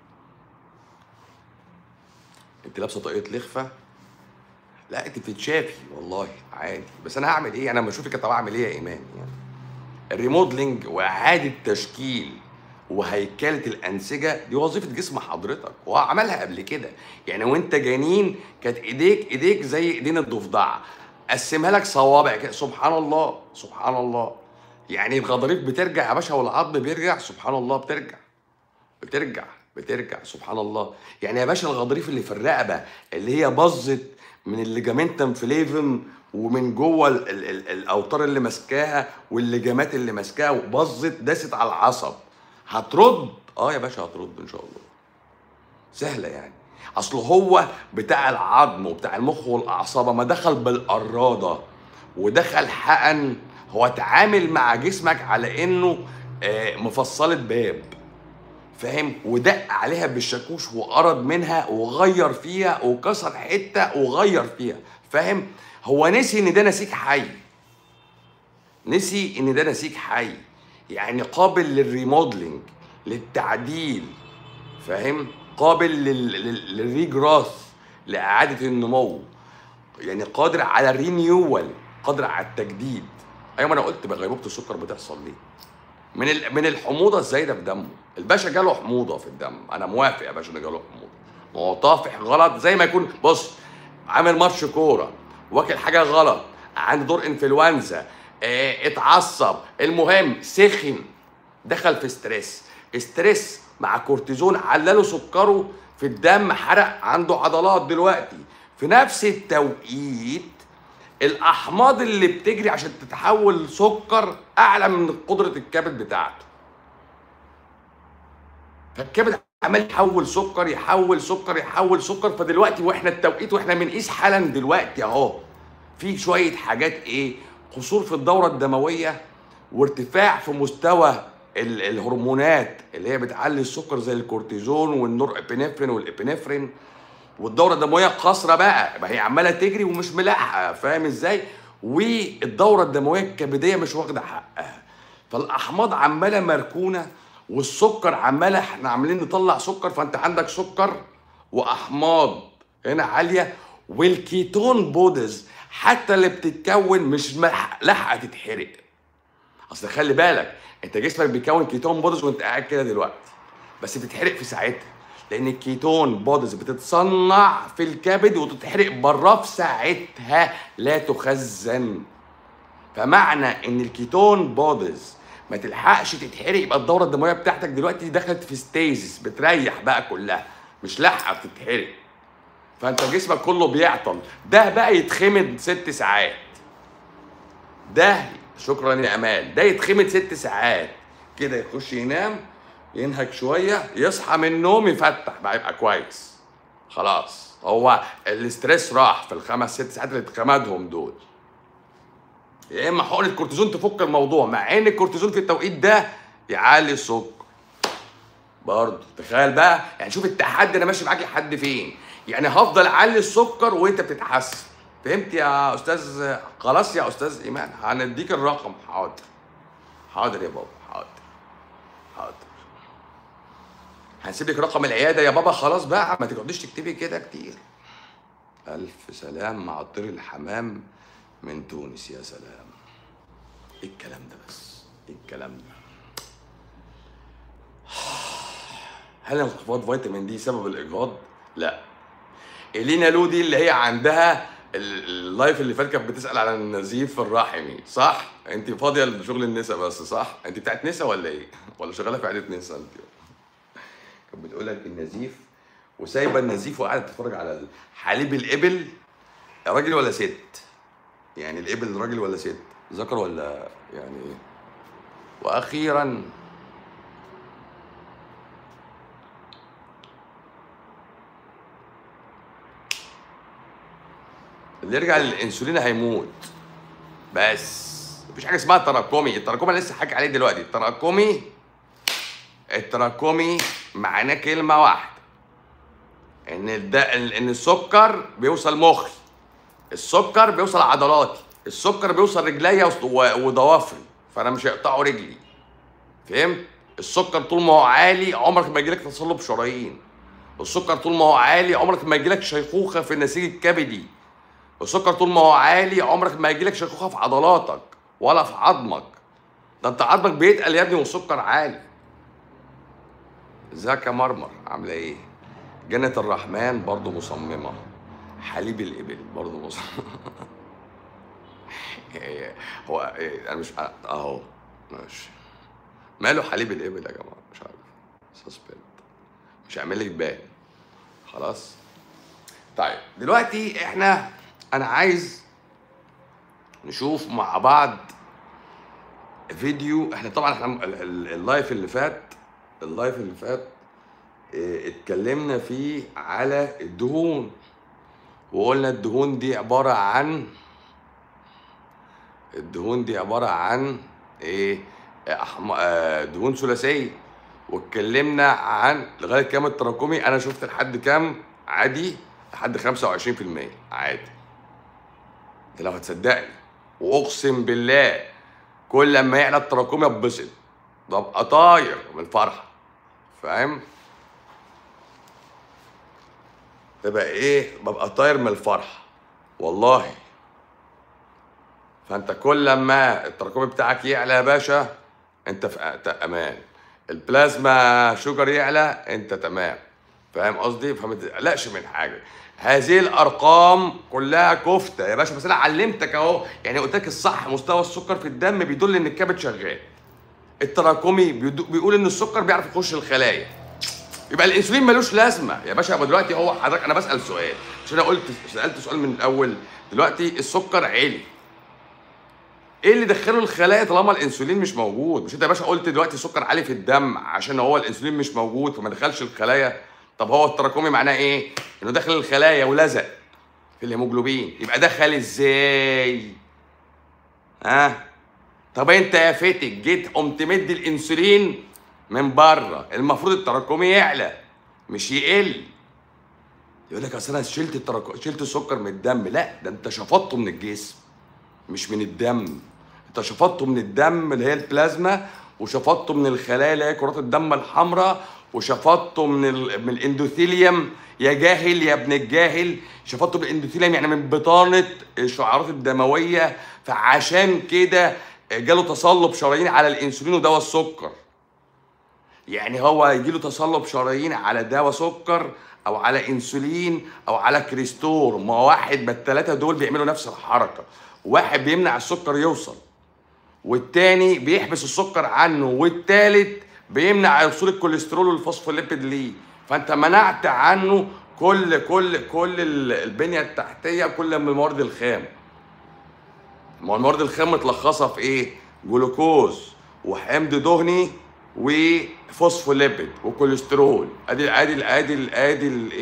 انت لابسه طاقيه لخفه لا انت بتتشافي والله عادي بس انا هعمل ايه انا لما اشوفك طب اعمل ايه يا ايمان يعني الريموديلنج واعاده تشكيل وهيكله الانسجه دي وظيفه جسم حضرتك وهو عملها قبل كده يعني وانت جنين كانت ايديك ايديك زي ايدين الضفدعه قسمها لك صوابع كده سبحان الله سبحان الله يعني الغضاريف بترجع يا باشا والعظم بيرجع سبحان الله بترجع بترجع بترجع سبحان الله يعني يا باشا الغضاريف اللي في الرقبه اللي هي باظت من الليجامنتم فليفم ومن جوه ال- ال- ال- الاوتار اللي ماسكاها والليجامات اللي ماسكاها وباظت داست على العصب هترد اه يا باشا هترد ان شاء الله سهله يعني اصل هو بتاع العظم وبتاع المخ والاعصاب ما دخل بالقراده ودخل حقن هو اتعامل مع جسمك على انه آه، مفصله باب فاهم ودق عليها بالشاكوش وقرض منها وغير فيها وكسر حته وغير فيها فاهم هو نسي ان ده نسيج حي نسي ان ده نسيج حي يعني قابل للريموديلنج للتعديل فاهم قابل لل- لل- للريجراث لاعاده النمو يعني قادر على الرينيوال قادر على التجديد ايوه ما انا قلت بقى غيبوبه السكر بتحصل ليه من ال- من الحموضه الزايده في دمه الباشا جاله حموضه في الدم انا موافق يا باشا ان جاله حموضه ما هو طافح غلط زي ما يكون بص عامل ماتش كوره واكل حاجه غلط عنده دور انفلونزا اه اتعصب المهم سخن دخل في ستريس ستريس مع كورتيزون علله سكره في الدم حرق عنده عضلات دلوقتي في نفس التوقيت الاحماض اللي بتجري عشان تتحول لسكر اعلى من قدره الكبد بتاعته فالكبد عمال يحول سكر يحول سكر يحول سكر فدلوقتي واحنا التوقيت واحنا بنقيس حالا دلوقتي اهو في شويه حاجات ايه قصور في الدوره الدمويه وارتفاع في مستوى ال- الهرمونات اللي هي بتعلي السكر زي الكورتيزون والنور ابينفرين والابينفرين والدوره الدمويه قاصره بقى ما هي عماله تجري ومش ملاحقه فاهم ازاي والدوره الدمويه الكبديه مش واخده حقها فالاحماض عماله مركونه والسكر عماله احنا عاملين نطلع سكر فانت عندك سكر واحماض هنا عاليه والكيتون بودز حتى اللي بتتكون مش ملح- لاحقه تتحرق اصل خلي بالك انت جسمك بيكون كيتون بودز وانت قاعد كده دلوقتي بس بتتحرق في ساعتها لان الكيتون بودز بتتصنع في الكبد وتتحرق بره في ساعتها لا تخزن فمعنى ان الكيتون بودز ما تلحقش تتحرق يبقى الدوره الدمويه بتاعتك دلوقتي دخلت في ستيزس بتريح بقى كلها مش لاحقه بتتحرق فانت جسمك كله بيعطل ده بقى يتخمد ست ساعات ده شكرا يا امال ده يتخمد ست ساعات كده يخش ينام ينهك شويه يصحى من النوم يفتح بقى يبقى كويس خلاص هو الاستريس راح في الخمس ست ساعات اللي اتخمدهم دول يا اما حقن الكورتيزون تفك الموضوع مع ان الكورتيزون في التوقيت ده يعلي السكر برضه تخيل بقى يعني شوف التحدي انا ماشي معاك لحد فين يعني هفضل اعلي السكر وانت بتتحسن فهمت يا استاذ خلاص يا استاذ ايمان هنديك الرقم حاضر حاضر يا بابا حاضر حاضر هنسيب لك رقم العياده يا بابا خلاص بقى ما تقعديش تكتبي كده كتير الف سلام مع طير الحمام من تونس يا سلام ايه الكلام ده بس ايه الكلام ده هل انخفاض فيتامين دي سبب الاجهاض لا الينا لودي اللي هي عندها ال- اللايف اللي فات كانت بتسال على النزيف الرحمي صح انت فاضيه لشغل النساء بس صح انت بتاعت نساء ولا ايه ولا شغاله في عياده نساء انت كانت بتقول لك النزيف وسايبه النزيف وقاعده تتفرج على حليب الابل راجل ولا ست يعني الابل راجل ولا ست ذكر ولا يعني ايه واخيرا اللي يرجع للانسولين هيموت بس مفيش حاجه اسمها تراكمي التراكمي أنا لسه حاكي عليه دلوقتي التراكمي التراكمي معناه كلمه واحده ان الد... ان السكر بيوصل مخي السكر بيوصل عضلاتي السكر بيوصل رجليا وس- و- وضوافري فانا مش هيقطعوا رجلي فهمت السكر طول ما هو عالي عمرك ما يجيلك تصلب شرايين السكر طول ما هو عالي عمرك ما يجيلك شيخوخه في النسيج الكبدي السكر طول ما هو عالي عمرك ما يجيلك شيخوخه في عضلاتك ولا في عظمك ده انت عظمك بيتقل يا ابني والسكر عالي ازيك يا مرمر عامله ايه جنة الرحمن برضو مصممة حليب الإبل برضو مصممة إيه، هو إيه، أنا مش أهو ماشي ماله حليب الإبل يا جماعة مش عارف سسبند مش هعمل لك بان خلاص طيب دلوقتي احنا انا عايز نشوف مع بعض فيديو احنا طبعا احنا ال- ال- اللايف اللي فات اللايف اللي فات اه، اتكلمنا فيه على الدهون وقلنا الدهون دي عبارة عن الدهون دي عبارة عن ايه أحم... آه، دهون ثلاثية واتكلمنا عن لغاية كام التراكمي انا شفت لحد كام عادي لحد 25% عادي انت لو هتصدقني واقسم بالله كل لما يعلى التراكمي اتبسط ببقى طاير من الفرحة فاهم تبقى ايه ببقى طاير من الفرحة والله فانت كل لما التراكمي بتاعك يعلى يا باشا انت في أ- امان البلازما شوجر يعلى انت تمام فاهم قصدي فما تقلقش من حاجه هذه الارقام كلها كفته يا باشا بس انا علمتك اهو يعني قلت لك الصح مستوى السكر في الدم بيدل ان الكبد شغال التراكمي بيدو- بيقول ان السكر بيعرف يخش الخلايا يبقى الانسولين ملوش لازمه يا باشا يبقى دلوقتي هو حضرتك انا بسال سؤال مش انا قلت سالت سؤال من الاول دلوقتي السكر عالي ايه اللي دخله الخلايا طالما الانسولين مش موجود مش انت يا باشا قلت دلوقتي السكر عالي في الدم عشان هو الانسولين مش موجود فما دخلش الخلايا طب هو التراكمي معناه ايه انه دخل الخلايا ولزق في الهيموجلوبين يبقى دخل ازاي ها طب انت يا فتك جيت قمت مدي الانسولين من بره المفروض التراكمي يعلى مش يقل يقول لك اصل انا شلت التراكم شلت السكر من الدم لا ده انت شفطته من الجسم مش من الدم انت شفطته من الدم اللي هي البلازما وشفطته من الخلايا اللي هي كرات الدم الحمراء وشفطته من ال... من الاندوثيليوم يا جاهل يا ابن الجاهل شفطته من الاندوثيليوم يعني من بطانه الشعيرات الدمويه فعشان كده جاله تصلب شرايين على الانسولين ودواء السكر يعني هو يجي له تصلب شرايين على دواء سكر او على انسولين او على كريستور ما واحد ما الثلاثه دول بيعملوا نفس الحركه واحد بيمنع السكر يوصل والتاني بيحبس السكر عنه والتالت بيمنع وصول الكوليسترول والفوسفوليبيد ليه فانت منعت عنه كل كل كل ال- البنيه التحتيه كل من الموارد الخام ما هو الموارد الخام متلخصه في ايه؟ جلوكوز وحمض دهني وفوسفوليبيد وكوليسترول ادي ادي ادي ادي الايه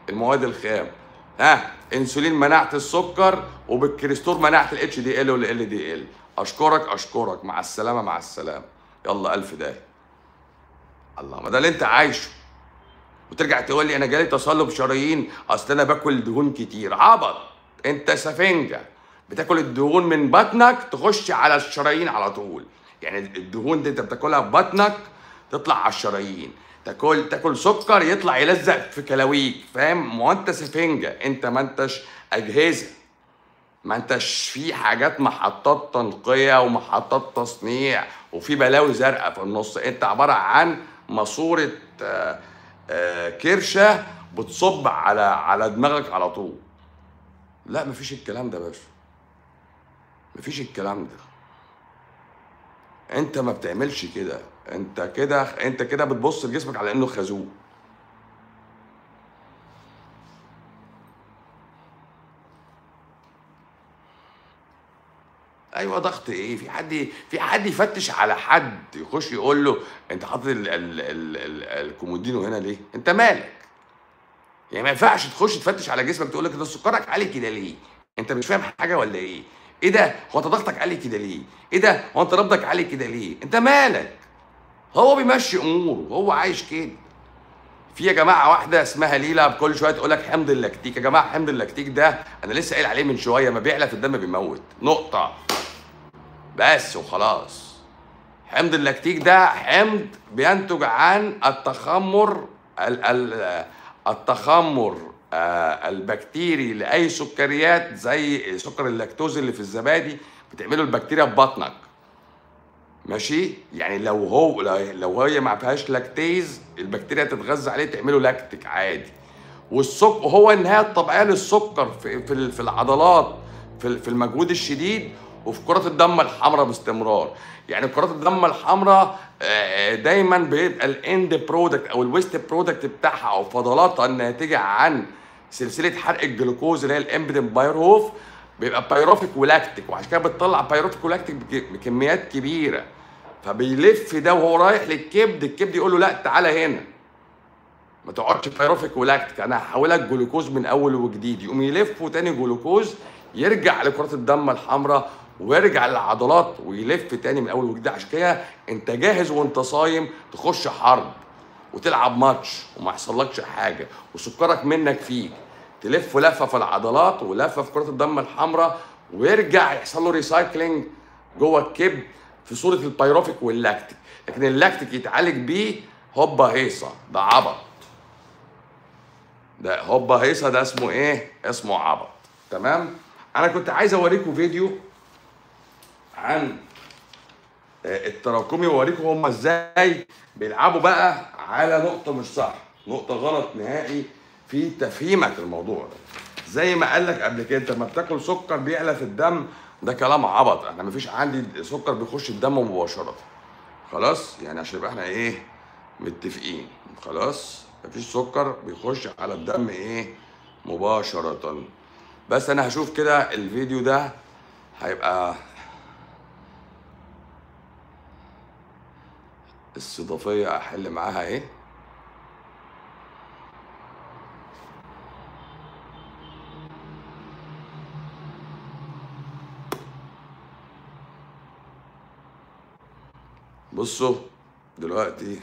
المواد الخام ها انسولين مناعه السكر وبالكريستور مناعه الاتش دي ال والال دي ال اشكرك اشكرك مع السلامه مع السلامه يلا الف داهيه الله ما ده اللي انت عايشه وترجع تقول لي انا جالي تصلب شرايين اصل انا باكل دهون كتير عبط انت سفنجه بتاكل الدهون من بطنك تخش على الشرايين على طول يعني الدهون دي انت بتاكلها في بطنك تطلع على الشرايين تاكل تاكل سكر يطلع يلزق في كلاويك فاهم ما هو انت سفنجه انت ما انتش اجهزه ما انتش في حاجات محطات تنقيه ومحطات تصنيع وفي بلاوي زرقاء في النص انت عباره عن ماسوره آه، آه، كرشه بتصب على على دماغك على طول لا مفيش الكلام ده يا باشا مفيش الكلام ده انت ما بتعملش كده انت كده انت كده بتبص لجسمك على انه خازوق ايوه ضغط ايه في حد في حد يفتش على حد يخش يقول له انت حاطط ال- ال- ال- ال- الكومودينو هنا ليه انت مالك يعني ما ينفعش تخش تفتش على جسمك تقول لك ده سكرك عالي كده ليه انت مش فاهم حاجه ولا ايه ايه ده هو انت ضغطك عالي كده ليه ايه ده هو انت نبضك عالي كده ليه انت مالك هو بيمشي اموره هو عايش كده في يا جماعه واحده اسمها ليلى كل شويه تقول لك حمض اللاكتيك يا جماعه حمض اللاكتيك ده انا لسه قايل عليه من شويه ما بيعلى في الدم بيموت نقطه بس وخلاص حمض اللاكتيك ده حمض بينتج عن التخمر ال ال التخمر آه، البكتيري لاي سكريات زي سكر اللاكتوز اللي في الزبادي بتعمله البكتيريا في بطنك ماشي يعني لو هو لو هي ما فيهاش لاكتيز البكتيريا تتغذى عليه تعمله لاكتيك عادي والسكر هو النهايه الطبيعيه للسكر في في ال- في العضلات في ال- في المجهود الشديد وفي كرات الدم الحمراء باستمرار يعني كرات الدم الحمراء آه، دايما بيبقى الاند برودكت او الويست برودكت بتاعها او فضلاتها الناتجه عن سلسله حرق الجلوكوز اللي هي الامبيدن بايروف بيبقى بايروفيك ولاكتيك وعشان كده بتطلع بايروفيك ولاكتيك بك- بكميات كبيره فبيلف ده وهو رايح للكبد الكبد يقول له لا تعالى هنا ما تقعدش بايروفيك ولاكتيك انا هحولك جلوكوز من اول وجديد يقوم يلف تاني جلوكوز يرجع لكرات الدم الحمراء ويرجع للعضلات ويلف تاني من اول وجديد عشان كده انت جاهز وانت صايم تخش حرب وتلعب ماتش وما يحصلكش حاجه وسكرك منك فيك تلف لفه في العضلات ولفه في كرات الدم الحمراء ويرجع يحصل له ريسايكلينج جوه الكبد في صوره البيروفيك واللاكتيك لكن اللاكتيك يتعالج بيه هوبا هيصه ده عبط ده هوبا هيصه ده اسمه ايه اسمه عبط تمام انا كنت عايز اوريكم فيديو عن آه، التراكمي واوريكم هم ازاي بيلعبوا بقى على نقطه مش صح نقطه غلط نهائي في تفهيمك الموضوع ده زي ما قال لك قبل كده انت لما بتاكل سكر بيعلى في الدم ده كلام عبط انا مفيش عندي سكر بيخش الدم مباشره خلاص يعني عشان يبقى احنا ايه متفقين خلاص مفيش سكر بيخش على الدم ايه مباشره بس انا هشوف كده الفيديو ده هيبقى الصدفية أحل معاها إيه؟ بصوا دلوقتي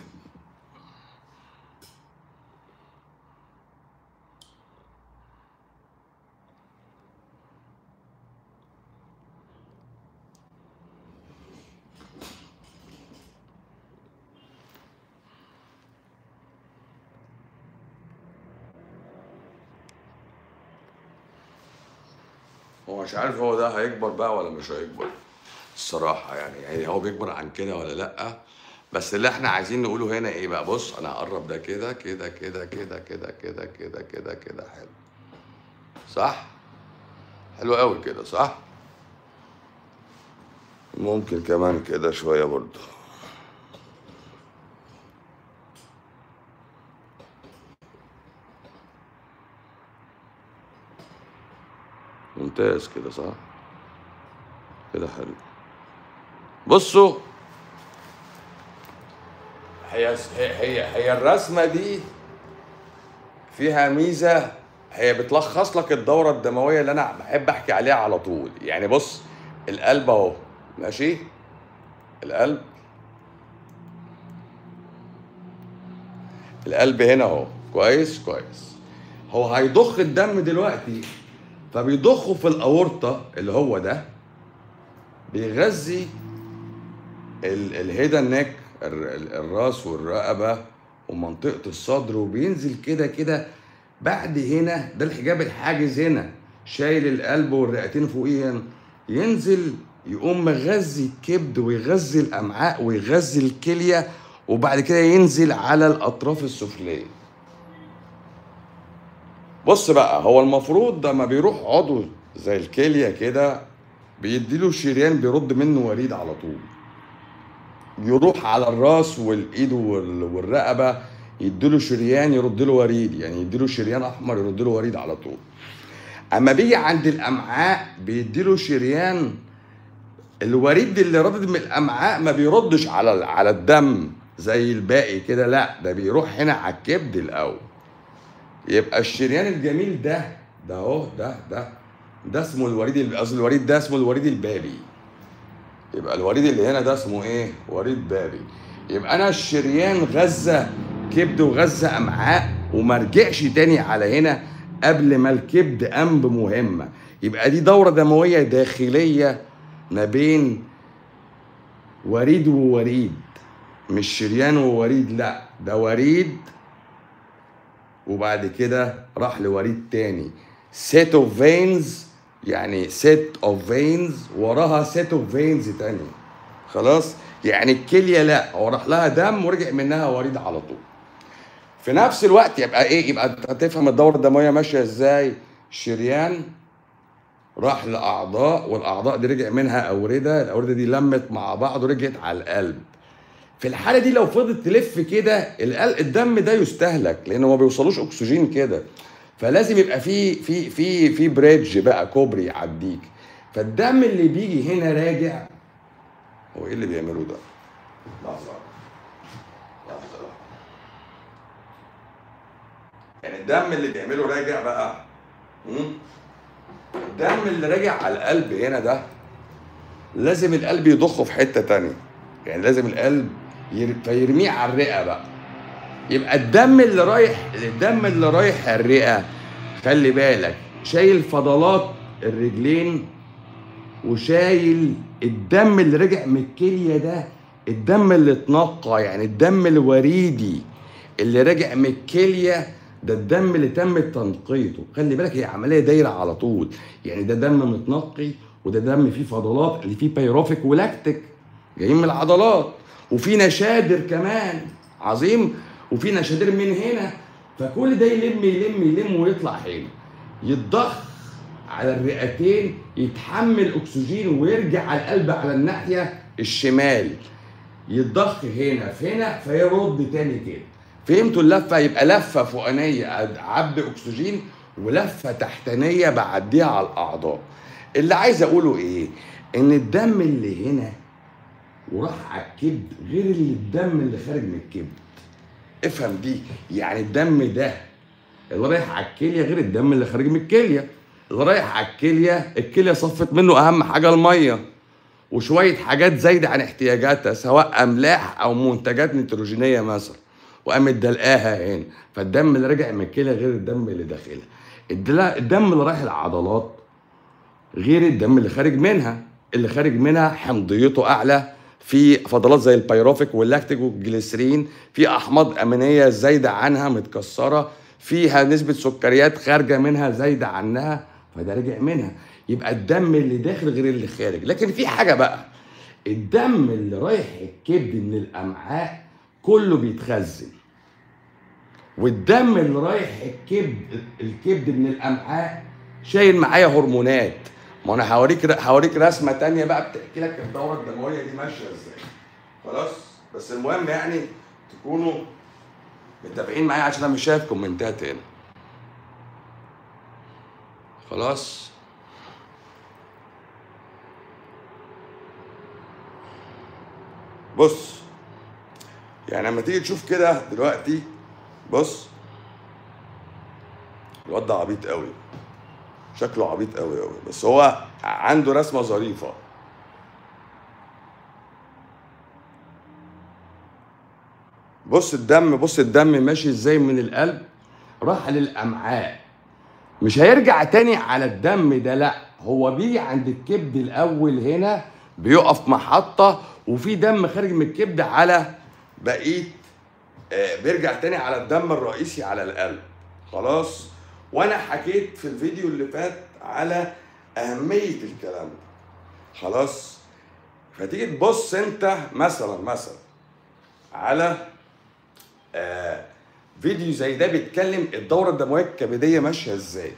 هو مش عارف هو ده هيكبر بقى ولا مش هيكبر الصراحة يعني يعني هو بيكبر عن كده ولا لأ بس اللي احنا عايزين نقوله هنا ايه بقى بص انا هقرب ده كده كده كده كده كده كده كده كده كده حلو صح حلو قوي كده صح ممكن كمان كده شوية برضه ممتاز كده صح كده حلو بصوا هي هي هي, هي الرسمه دي فيها ميزه هي بتلخص لك الدوره الدمويه اللي انا بحب احكي عليها على طول يعني بص القلب اهو ماشي القلب القلب هنا اهو كويس كويس هو هيضخ الدم دلوقتي فبيضخه في الاورطه اللي هو ده بيغذي الهيدا نيك الراس والرقبه ومنطقه الصدر وبينزل كده كده بعد هنا ده الحجاب الحاجز هنا شايل القلب والرئتين فوقيه هنا ينزل يقوم مغذي الكبد ويغذي الامعاء ويغذي الكليه وبعد كده ينزل على الاطراف السفليه بص بقى هو المفروض لما بيروح عضو زي الكليه كده بيديله شريان بيرد منه وريد على طول يروح على الراس والايد وال- والرقبه يديله شريان يرد له وريد يعني يديله شريان احمر يرد له وريد على طول اما بيجي عند الامعاء بيديله شريان الوريد اللي رادد من الامعاء ما بيردش على على الدم زي الباقي كده لا ده بيروح هنا على الكبد الاول يبقى الشريان الجميل ده ده اهو ده ده ده اسمه الوريد ال- قصدي الوريد ده اسمه الوريد البابي يبقى الوريد اللي هنا ده اسمه ايه وريد بابي يبقى انا الشريان غذى كبد وغذى امعاء وما رجعش تاني على هنا قبل ما الكبد قام بمهمه يبقى دي دوره دمويه داخليه ما بين وريد ووريد مش شريان ووريد لا ده وريد وبعد كده راح لوريد تاني سيت اوف فينز يعني سيت اوف فينز وراها سيت اوف فينز تاني خلاص يعني الكليه لا هو راح لها دم ورجع منها وريد على طول في نفس الوقت يبقى ايه يبقى أنت هتفهم الدوره الدمويه ماشيه ازاي شريان راح لاعضاء والاعضاء دي رجع منها اورده الاورده دي لمت مع بعض ورجعت على القلب في الحاله دي لو فضلت تلف كده القلب الدم ده يستهلك لانه ما بيوصلوش اكسجين كده فلازم يبقى في في في في بريدج بقى كوبري يعديك فالدم اللي بيجي هنا راجع هو ايه اللي بيعمله ده؟ لحظه لحظه يعني الدم اللي بيعمله راجع بقى مم؟ الدم اللي راجع على القلب هنا ده لازم القلب يضخه في حته تانية يعني لازم القلب ير... فيرميه على الرئه بقى يبقى الدم اللي رايح الدم اللي رايح الرئه خلي بالك شايل فضلات الرجلين وشايل الدم اللي رجع من الكليه ده الدم اللي اتنقى يعني الدم الوريدي اللي رجع من الكليه ده الدم اللي تم تنقيته خلي بالك هي عمليه دايره على طول يعني ده دم متنقي وده دم فيه فضلات اللي فيه بيروفيك ولاكتيك جايين من العضلات وفي نشادر كمان عظيم وفي نشادر من هنا فكل ده يلم يلم يلم ويطلع هنا يتضخ على الرئتين يتحمل اكسجين ويرجع على القلب على الناحيه الشمال يتضخ هنا في هنا فيرد تاني كده فهمتوا اللفه يبقى لفه فوقانيه عبي اكسجين ولفه تحتانيه بعديها على الاعضاء اللي عايز اقوله ايه ان الدم اللي هنا وراح على الكبد غير اللي الدم اللي خارج من الكبد افهم دي يعني الدم ده اللي رايح على الكليه غير الدم اللي خارج من الكليه اللي رايح على الكليه الكليه صفت منه اهم حاجه الميه وشويه حاجات زايده عن احتياجاتها سواء املاح او منتجات نيتروجينيه مثلا وقامت دلقاها هنا فالدم اللي راجع من الكليه غير الدم اللي داخلها الدلا- الدم اللي رايح العضلات غير الدم اللي خارج منها اللي خارج منها حمضيته اعلى في فضلات زي البيروفيك واللاكتيك والجليسرين في احماض امينيه زايده عنها متكسره فيها نسبه سكريات خارجه منها زايده عنها فده رجع منها يبقى الدم اللي داخل غير اللي خارج لكن في حاجه بقى الدم اللي رايح الكبد من الامعاء كله بيتخزن والدم اللي رايح الكبد الكبد من الامعاء شايل معايا هرمونات ما انا هوريك هوريك رسمه تانية بقى بتحكي لك الدوره الدمويه دي ماشيه ازاي خلاص بس المهم يعني تكونوا متابعين معايا عشان انا مش شايف كومنتات هنا خلاص بص يعني لما تيجي تشوف كده دلوقتي بص الواد ده عبيط قوي شكله عبيط قوي قوي بس هو عنده رسمه ظريفه بص الدم بص الدم ماشي ازاي من القلب راح للامعاء مش هيرجع تاني على الدم ده لا هو بيجي عند الكبد الاول هنا بيقف محطه وفي دم خارج من الكبد على بقيه آه، بيرجع تاني على الدم الرئيسي على القلب خلاص وانا حكيت في الفيديو اللي فات على اهميه الكلام ده خلاص فتيجي تبص انت مثلا مثلا على آه فيديو زي ده بيتكلم الدوره الدمويه الكبديه ماشيه ازاي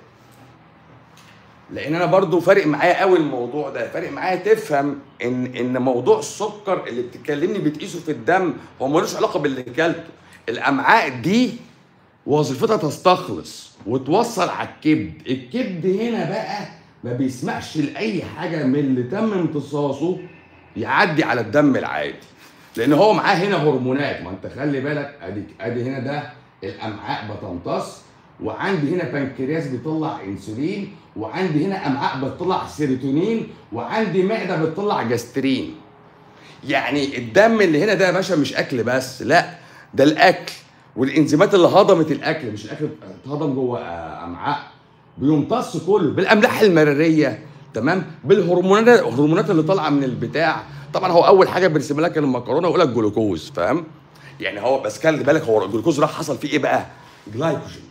لان انا برضو فارق معايا قوي الموضوع ده فارق معايا تفهم ان ان موضوع السكر اللي بتكلمني بتقيسه في الدم هو ملوش علاقه باللي كلته الامعاء دي وظيفتها تستخلص وتوصل على الكبد الكبد هنا بقى ما بيسمحش لاي حاجه من اللي تم امتصاصه يعدي على الدم العادي لان هو معاه هنا هرمونات ما انت خلي بالك ادي ادي هنا ده الامعاء بتمتص وعندي هنا بنكرياس بيطلع انسولين وعندي هنا امعاء بتطلع سيروتونين وعندي معده بتطلع جاسترين يعني الدم اللي هنا ده يا باشا مش اكل بس لا ده الاكل والانزيمات اللي هضمت الاكل مش الاكل اتهضم جوه آه، امعاء بيمتص كله بالاملاح المراريه تمام بالهرمونات الهرمونات اللي طالعه من البتاع طبعا هو اول حاجه بيرسم لك المكرونه ويقول لك جلوكوز فاهم يعني هو بس خلي بالك هو الجلوكوز راح حصل فيه ايه بقى جلايكوجين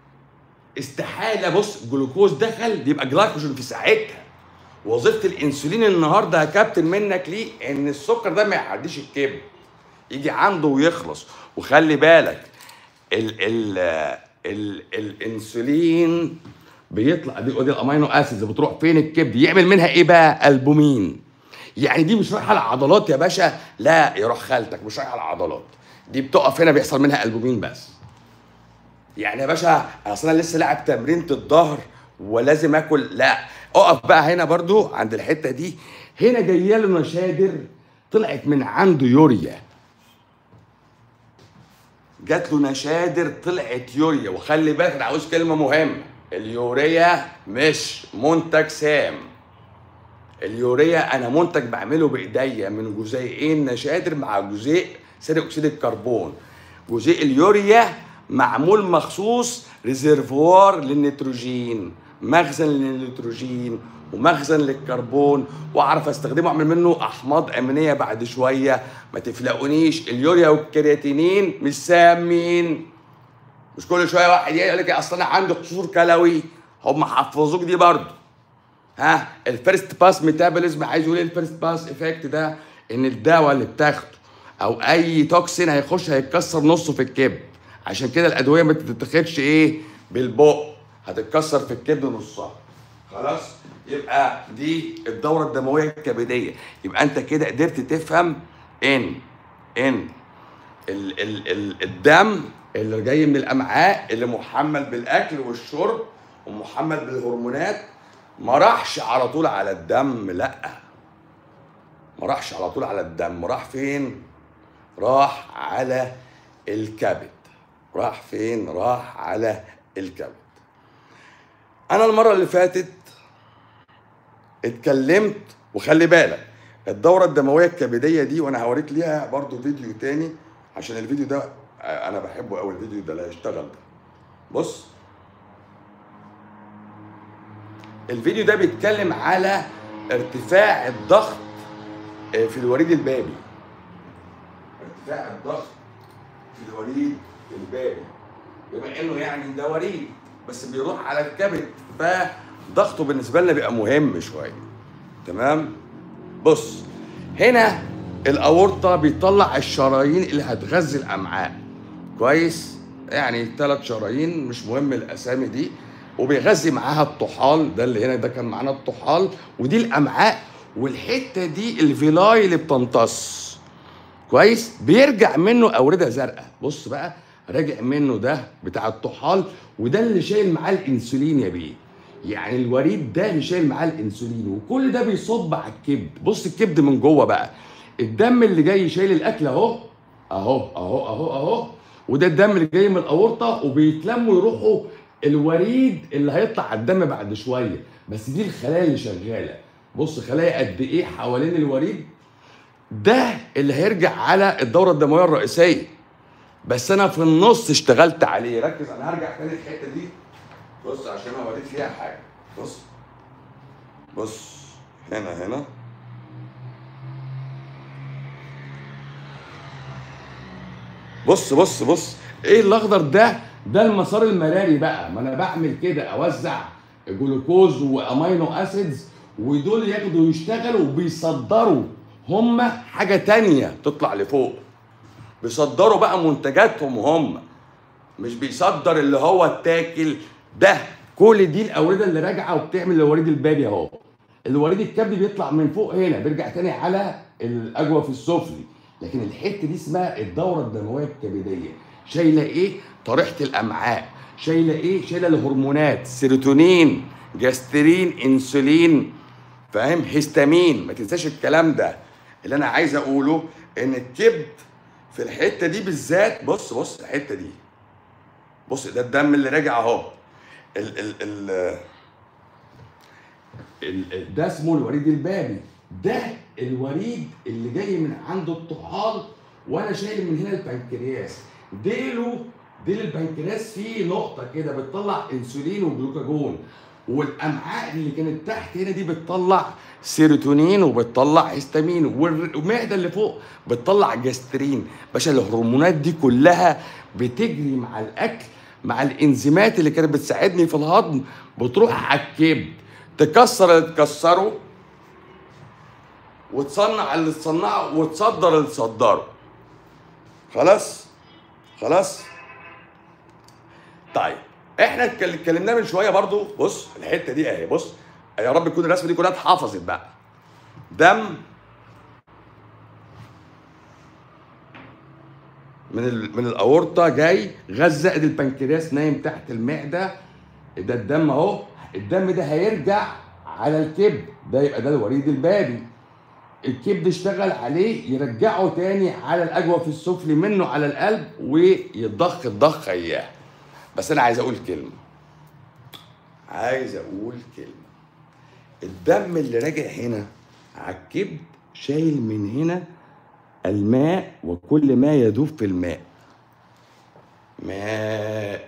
استحاله بص جلوكوز دخل بيبقى جلايكوجين في ساعتها وظيفه الانسولين النهارده يا كابتن منك ليه ان السكر ده ما يعديش الكبد يجي عنده ويخلص وخلي بالك ال ال ال الانسولين بيطلع دي دي الامينو اسيدز بتروح فين الكبد يعمل منها ايه بقى البومين يعني دي مش رايحه العضلات يا باشا لا يروح خالتك مش رايحه العضلات دي بتقف هنا بيحصل منها البومين بس يعني يا باشا اصل انا لسه لاعب تمرينة الظهر ولازم اكل لا اقف بقى هنا برضو عند الحته دي هنا جايه له نشادر طلعت من عنده يوريا جات له نشادر طلعت يوريا وخلي بالك انا عاوز كلمه مهمه اليوريا مش منتج سام اليوريا انا منتج بعمله بايديا من جزيئين نشادر مع جزيء ثاني اكسيد الكربون جزيء اليوريا معمول مخصوص ريزرفوار للنيتروجين مخزن للنيتروجين ومخزن للكربون واعرف استخدمه اعمل منه احماض امينيه بعد شويه ما تفلقونيش اليوريا والكرياتينين مش سامين مش كل شويه واحد يقول لك اصل انا عندي قصور كلوي هم حفظوك دي برضه ها الفيرست باس ميتابوليزم عايز يقول ايه الفيرست باس افكت ده ان الدواء اللي بتاخده او اي توكسين هيخش هيتكسر نصه في الكبد عشان كده الادويه ما تتاخدش ايه بالبق هتتكسر في الكبد نصها خلاص يبقى دي الدوره الدمويه الكبديه يبقى انت كده قدرت تفهم ان ان ال ال ال الدم اللي جاي من الامعاء اللي محمل بالاكل والشرب ومحمل بالهرمونات ما راحش على طول على الدم لا ما راحش على طول على الدم راح فين راح على الكبد راح فين راح على الكبد انا المره اللي فاتت اتكلمت وخلي بالك الدورة الدموية الكبدية دي وانا هوريك ليها برضو فيديو تاني عشان الفيديو ده آه، انا بحبه قوي الفيديو ده لا يشتغل ده بص الفيديو ده بيتكلم على ارتفاع الضغط آه، في الوريد البابي ارتفاع الضغط في الوريد البابي بما انه يعني ده وريد بس بيروح على الكبد فضغطه بالنسبه لنا بيبقى مهم شويه تمام بص هنا الاورطه بيطلع الشرايين اللي هتغذي الامعاء كويس يعني ثلاث شرايين مش مهم الاسامي دي وبيغذي معاها الطحال ده اللي هنا ده كان معانا الطحال ودي الامعاء والحته دي الفيلاي اللي بتمتص كويس بيرجع منه اورده زرقاء بص بقى راجع منه ده بتاع الطحال وده اللي شايل معاه الانسولين يا بيه يعني الوريد ده اللي شايل معاه الانسولين وكل ده بيصب على الكبد بص الكبد من جوه بقى الدم اللي جاي شايل الاكل اهو اهو اهو اهو اهو وده الدم اللي جاي من الاورطه وبيتلموا يروحوا الوريد اللي هيطلع على الدم بعد شويه بس دي الخلايا اللي شغاله بص خلايا قد ايه حوالين الوريد ده اللي هيرجع على الدوره الدمويه الرئيسيه بس انا في النص اشتغلت عليه ركز انا هرجع تاني الحته دي بص عشان اوريك فيها حاجه بص بص هنا هنا بص بص بص ايه الاخضر ده ده المسار المراري بقى ما انا بعمل كده اوزع جلوكوز وامينو اسيدز ودول ياخدوا يشتغلوا وبيصدروا هم حاجه تانية تطلع لفوق بيصدروا بقى منتجاتهم هم مش بيصدر اللي هو التاكل ده كل دي الاورده اللي راجعه وبتعمل الوريد البابي اهو الوريد الكبدي بيطلع من فوق هنا بيرجع تاني على الاجوف السفلي لكن الحته دي اسمها الدوره الدمويه الكبديه شايله ايه طريحه الامعاء شايله ايه شايله الهرمونات سيروتونين جاسترين انسولين فاهم هيستامين ما تنساش الكلام ده اللي انا عايز اقوله ان الكبد في الحته دي بالذات بص بص الحته دي بص ده الدم اللي راجع اهو ال ال ال ال- ال- ده اسمه الوريد البابي ده الوريد اللي جاي من عند الطحال وانا شايل من هنا البنكرياس ديله ديل البنكرياس فيه نقطه كده بتطلع انسولين وجلوكاجون والامعاء اللي كانت تحت هنا دي بتطلع سيروتونين وبتطلع هيستامين والمعده اللي فوق بتطلع جاسترين باشا الهرمونات دي كلها بتجري مع الاكل مع الانزيمات اللي كانت بتساعدني في الهضم بتروح على الكبد تكسر اللي تكسره وتصنع اللي تصنعه وتصدر اللي تصدره خلاص خلاص طيب احنا اتكل- اتكلمنا من شويه برضو بص الحته دي اهي بص يا رب تكون الرسمه دي كلها اتحفظت بقى دم من ال... من الاورطه جاي غاز زائد البنكرياس نايم تحت المعده ده الدم اهو الدم ده هيرجع على الكبد ده يبقى ده الوريد البابي الكبد اشتغل عليه يرجعه تاني على الاجوف السفلي منه على القلب ويتضخ الضخه اياه بس انا عايز اقول كلمه عايز اقول كلمه الدم اللي راجع هنا على الكبد شايل من هنا الماء وكل ما يذوب في الماء ماء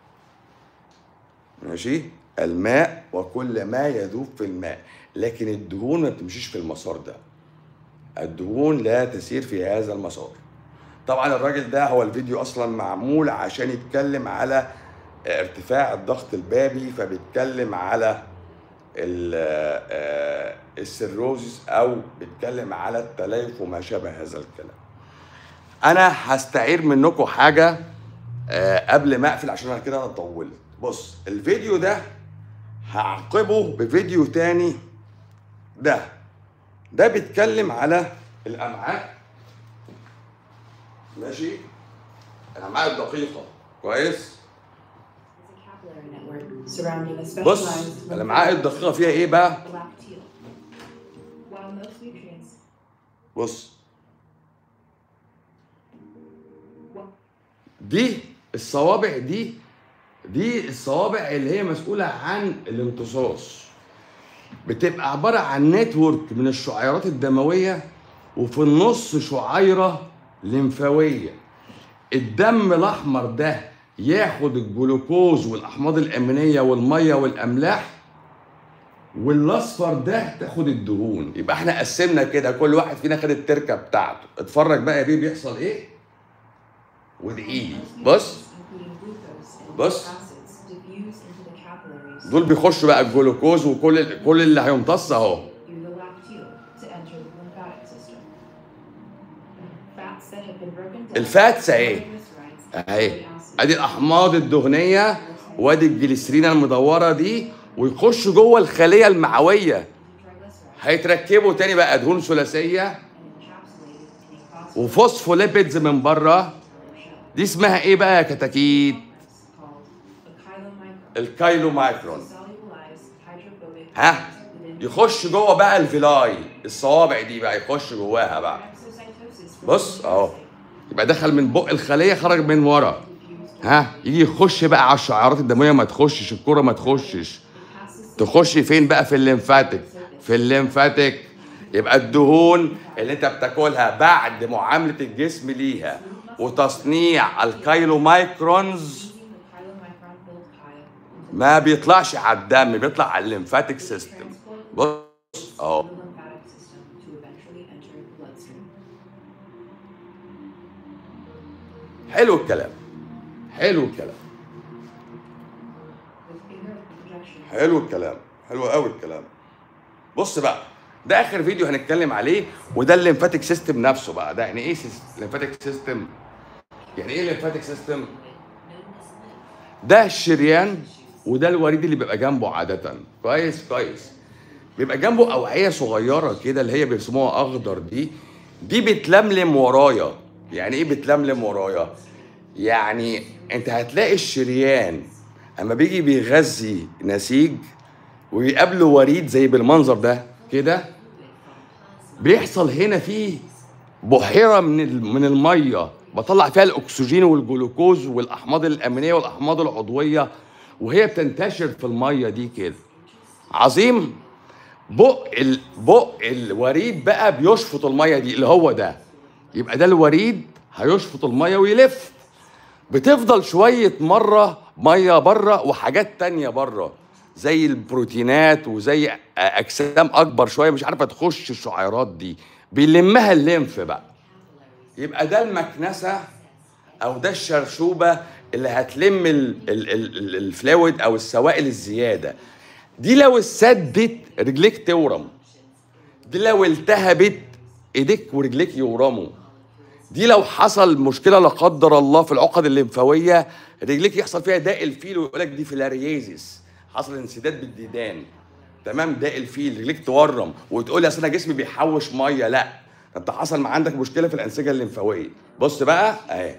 ماشي الماء وكل ما يذوب في الماء لكن الدهون ما بتمشيش في المسار ده الدهون لا تسير في هذا المسار طبعا الراجل ده هو الفيديو اصلا معمول عشان يتكلم على ارتفاع الضغط البابي فبيتكلم على ال- آه، السيروزيس او بيتكلم على التليف وما شابه هذا الكلام انا هستعير منكم حاجه آه، قبل ما اقفل عشان انا كده انا طولت بص الفيديو ده هعقبه بفيديو تاني ده ده بيتكلم على الامعاء ماشي الامعاء الدقيقه كويس capillary network surrounding a بص specialized الامعاء الدقيقه فيها ايه بقى lacteal. While most nutrients بص دي الصوابع دي دي الصوابع اللي هي مسؤولة عن الامتصاص بتبقى عبارة عن نتورك من الشعيرات الدموية وفي النص شعيرة لمفاوية الدم الأحمر ده ياخد الجلوكوز والأحماض الأمينية والمية والأملاح والاصفر ده تاخد الدهون يبقى احنا قسمنا كده كل واحد فينا خد التركه بتاعته اتفرج بقى يا بيه بيحصل ايه وادعي لي بص including glucose and بص. acids diffuse into the capillaries دول بيخشوا بقى الجلوكوز وكل كل اللي هيمتص اهو through the lacteal to enter the lymphatic system. Fats that have been broken down الفاتس اهي triglycerides, اهي fatty acids, ادي الاحماض الدهنيه وادي الجليسرين المدوره دي ويخشوا جوه الخليه المعويه triglycerides, هيتركبوا تاني بقى دهون ثلاثيه and encapsulated in a وفوسفوليبيدز من بره phospholipid shell دي اسمها ايه بقى يا كتاكيت called a chylomicron. الكايلو مايكرون Solubilized hydrophobic ها within يخش جوه بقى الفيلاي الصوابع دي بقى يخش جواها بقى exocytosis بص from اهو the يبقى دخل من بق الخليه خرج من ورا diffused ها يجي يخش بقى على الشعيرات الدمويه ما تخشش الكره ما تخشش تخش فين بقى في الليمفاتيك في الليمفاتيك يبقى الدهون اللي انت بتاكلها بعد معامله الجسم ليها وتصنيع الكايلو مايكرونز Using the chylomicron filled chyle into ما بيطلعش على الدم بيطلع على الليمفاتيك سيستم بص اهو the lymphatic system to eventually enter the bloodstream. حلو الكلام حلو الكلام With finger projection, حلو الكلام حلو قوي الكلام بص بقى ده اخر فيديو هنتكلم عليه وده الليمفاتيك سيستم نفسه بقى ده يعني ايه الليمفاتيك سيستم يعني ايه الليمفاتيك سيستم ده الشريان وده الوريد اللي بيبقى جنبه عاده كويس كويس بيبقى جنبه اوعيه صغيره كده اللي هي بيرسموها اخضر دي دي بتلملم ورايا يعني ايه بتلملم ورايا يعني انت هتلاقي الشريان اما بيجي بيغذي نسيج ويقابله وريد زي بالمنظر ده كده بيحصل هنا فيه بحيره من ال- من الميه بطلع فيها الاكسجين والجلوكوز والاحماض الامينيه والاحماض العضويه وهي بتنتشر في الميه دي كده عظيم بق ال... بق الوريد بقى بيشفط الميه دي اللي هو ده يبقى ده الوريد هيشفط الميه ويلف بتفضل شويه مره ميه بره وحاجات تانية بره زي البروتينات وزي اجسام اكبر شويه مش عارفه تخش الشعيرات دي بيلمها الليمف بقى يبقى ده المكنسه او ده الشرشوبه اللي هتلم ال- ال- ال- ال- الفلويد او السوائل الزياده دي لو اتسدت رجليك تورم دي لو التهبت ايديك ورجليك يورموا دي لو حصل مشكله لا قدر الله في العقد الليمفاويه رجليك يحصل فيها داء الفيل ويقول لك دي فيلاريزيس حصل انسداد بالديدان تمام داء الفيل رجليك تورم وتقول لي اصل انا جسمي بيحوش ميه لا انت حصل ما عندك مشكله في الانسجه الليمفاويه بص بقى اهي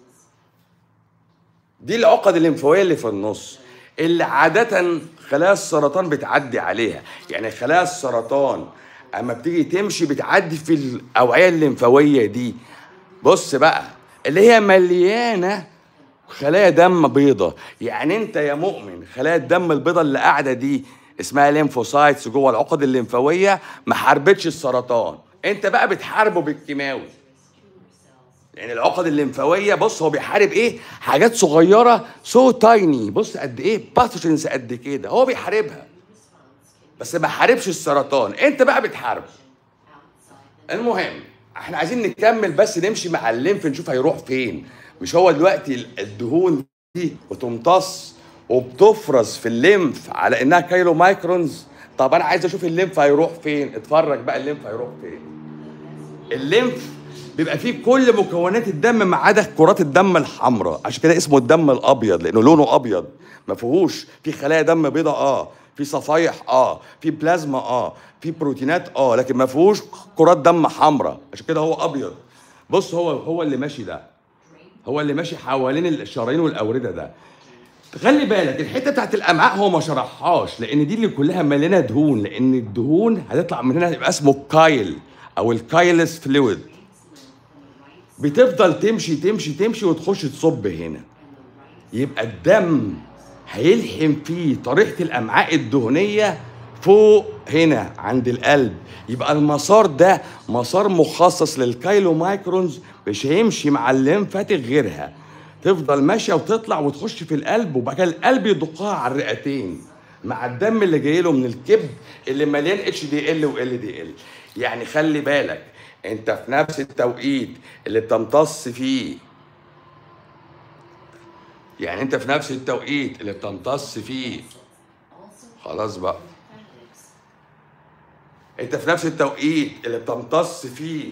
دي العقد الليمفاويه اللي في النص اللي عادة خلايا السرطان بتعدي عليها يعني خلايا السرطان اما بتيجي تمشي بتعدي في الاوعيه الليمفاويه دي بص بقى اللي هي مليانه خلايا دم بيضة يعني انت يا مؤمن خلايا الدم البيضة اللي قاعدة دي اسمها ليمفوسايتس جوه العقد الليمفاوية ما حاربتش السرطان انت بقى بتحاربه بالكيماوي يعني العقد الليمفاويه بص هو بيحارب ايه حاجات صغيره سو تايني بص قد ايه باثوجينز قد كده هو بيحاربها بس ما حاربش السرطان انت بقى بتحاربه المهم احنا عايزين نكمل بس نمشي مع الليمف نشوف هيروح فين مش هو دلوقتي ال- الدهون دي بتمتص وبتفرز في الليمف على انها كايلو مايكرونز طب انا عايز اشوف الليمف هيروح فين اتفرج بقى الليمف هيروح فين الليمف بيبقى فيه كل مكونات الدم ما عدا كرات الدم الحمراء عشان كده اسمه الدم الابيض لانه لونه ابيض ما فيهوش في خلايا دم بيضاء اه في صفايح اه في بلازما اه في بروتينات اه لكن ما فيهوش كرات دم حمراء عشان كده هو ابيض بص هو هو اللي ماشي ده هو اللي ماشي حوالين الشرايين والاورده ده خلي بالك الحته بتاعت الامعاء هو ما شرحهاش لان دي اللي كلها مليانه دهون لان الدهون هتطلع من هنا يبقى اسمه الكايل او الكايلس فلويد بتفضل تمشي تمشي تمشي وتخش تصب هنا يبقى الدم هيلحم فيه طريقة الأمعاء الدهنية فوق هنا عند القلب يبقى المسار ده مسار مخصص للكايلو مايكرونز مش هيمشي مع الليمفاتيك غيرها تفضل ماشية وتطلع وتخش في القلب وبعد كده القلب يضخها على الرئتين مع الدم اللي جاي له من الكبد اللي مليان اتش دي ال وال دي ال يعني خلي بالك انت في نفس التوقيت اللي بتمتص فيه يعني انت في نفس التوقيت اللي بتمتص فيه خلاص بقى انت في نفس التوقيت اللي بتمتص فيه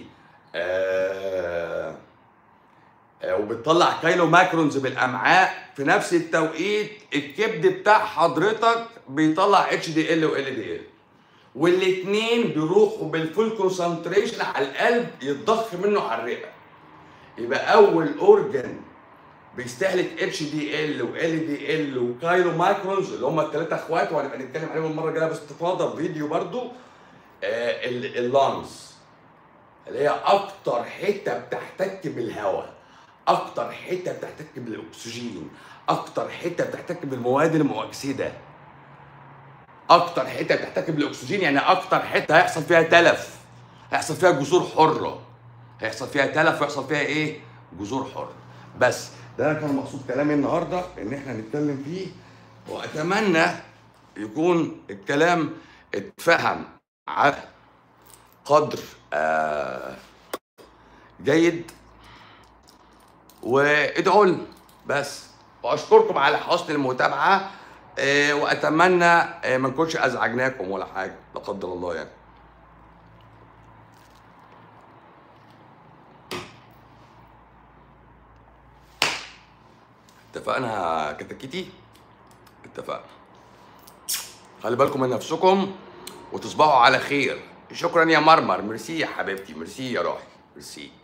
آه آه، وبتطلع كايلو ماكرونز بالامعاء في نفس التوقيت الكبد بتاع حضرتك بيطلع اتش دي ال وال دي ال والاثنين بيروحوا بالفول كونسنتريشن على القلب يتضخ منه على الرئه يبقى اول اورجن بيستهلك اتش دي ال وال دي ال وكايلو مايكرونز اللي هم الثلاثه اخوات وهنبقى نتكلم عليهم المره الجايه باستفاضه في فيديو برضو آه اللانجز اللي هي اكتر حته بتحتك بالهواء اكتر حته بتحتك بالاكسجين اكتر حته بتحتك بالمواد المؤكسده اكتر حته بتحتك بالاكسجين يعني اكتر حته هيحصل فيها تلف هيحصل فيها جذور حره هيحصل فيها تلف ويحصل فيها ايه جذور حره بس ده كان مقصود كلامي النهارده ان احنا نتكلم فيه واتمنى يكون الكلام اتفهم على قدر آه جيد وادعوا لنا بس واشكركم على حسن المتابعه آه، واتمنى آه، ما نكونش ازعجناكم ولا حاجه لا قدر الله يعني اتفقنا يا كتاكيتي اتفقنا خلي بالكم من نفسكم وتصبحوا على خير شكرا يا مرمر ميرسي يا حبيبتي ميرسي يا روحي ميرسي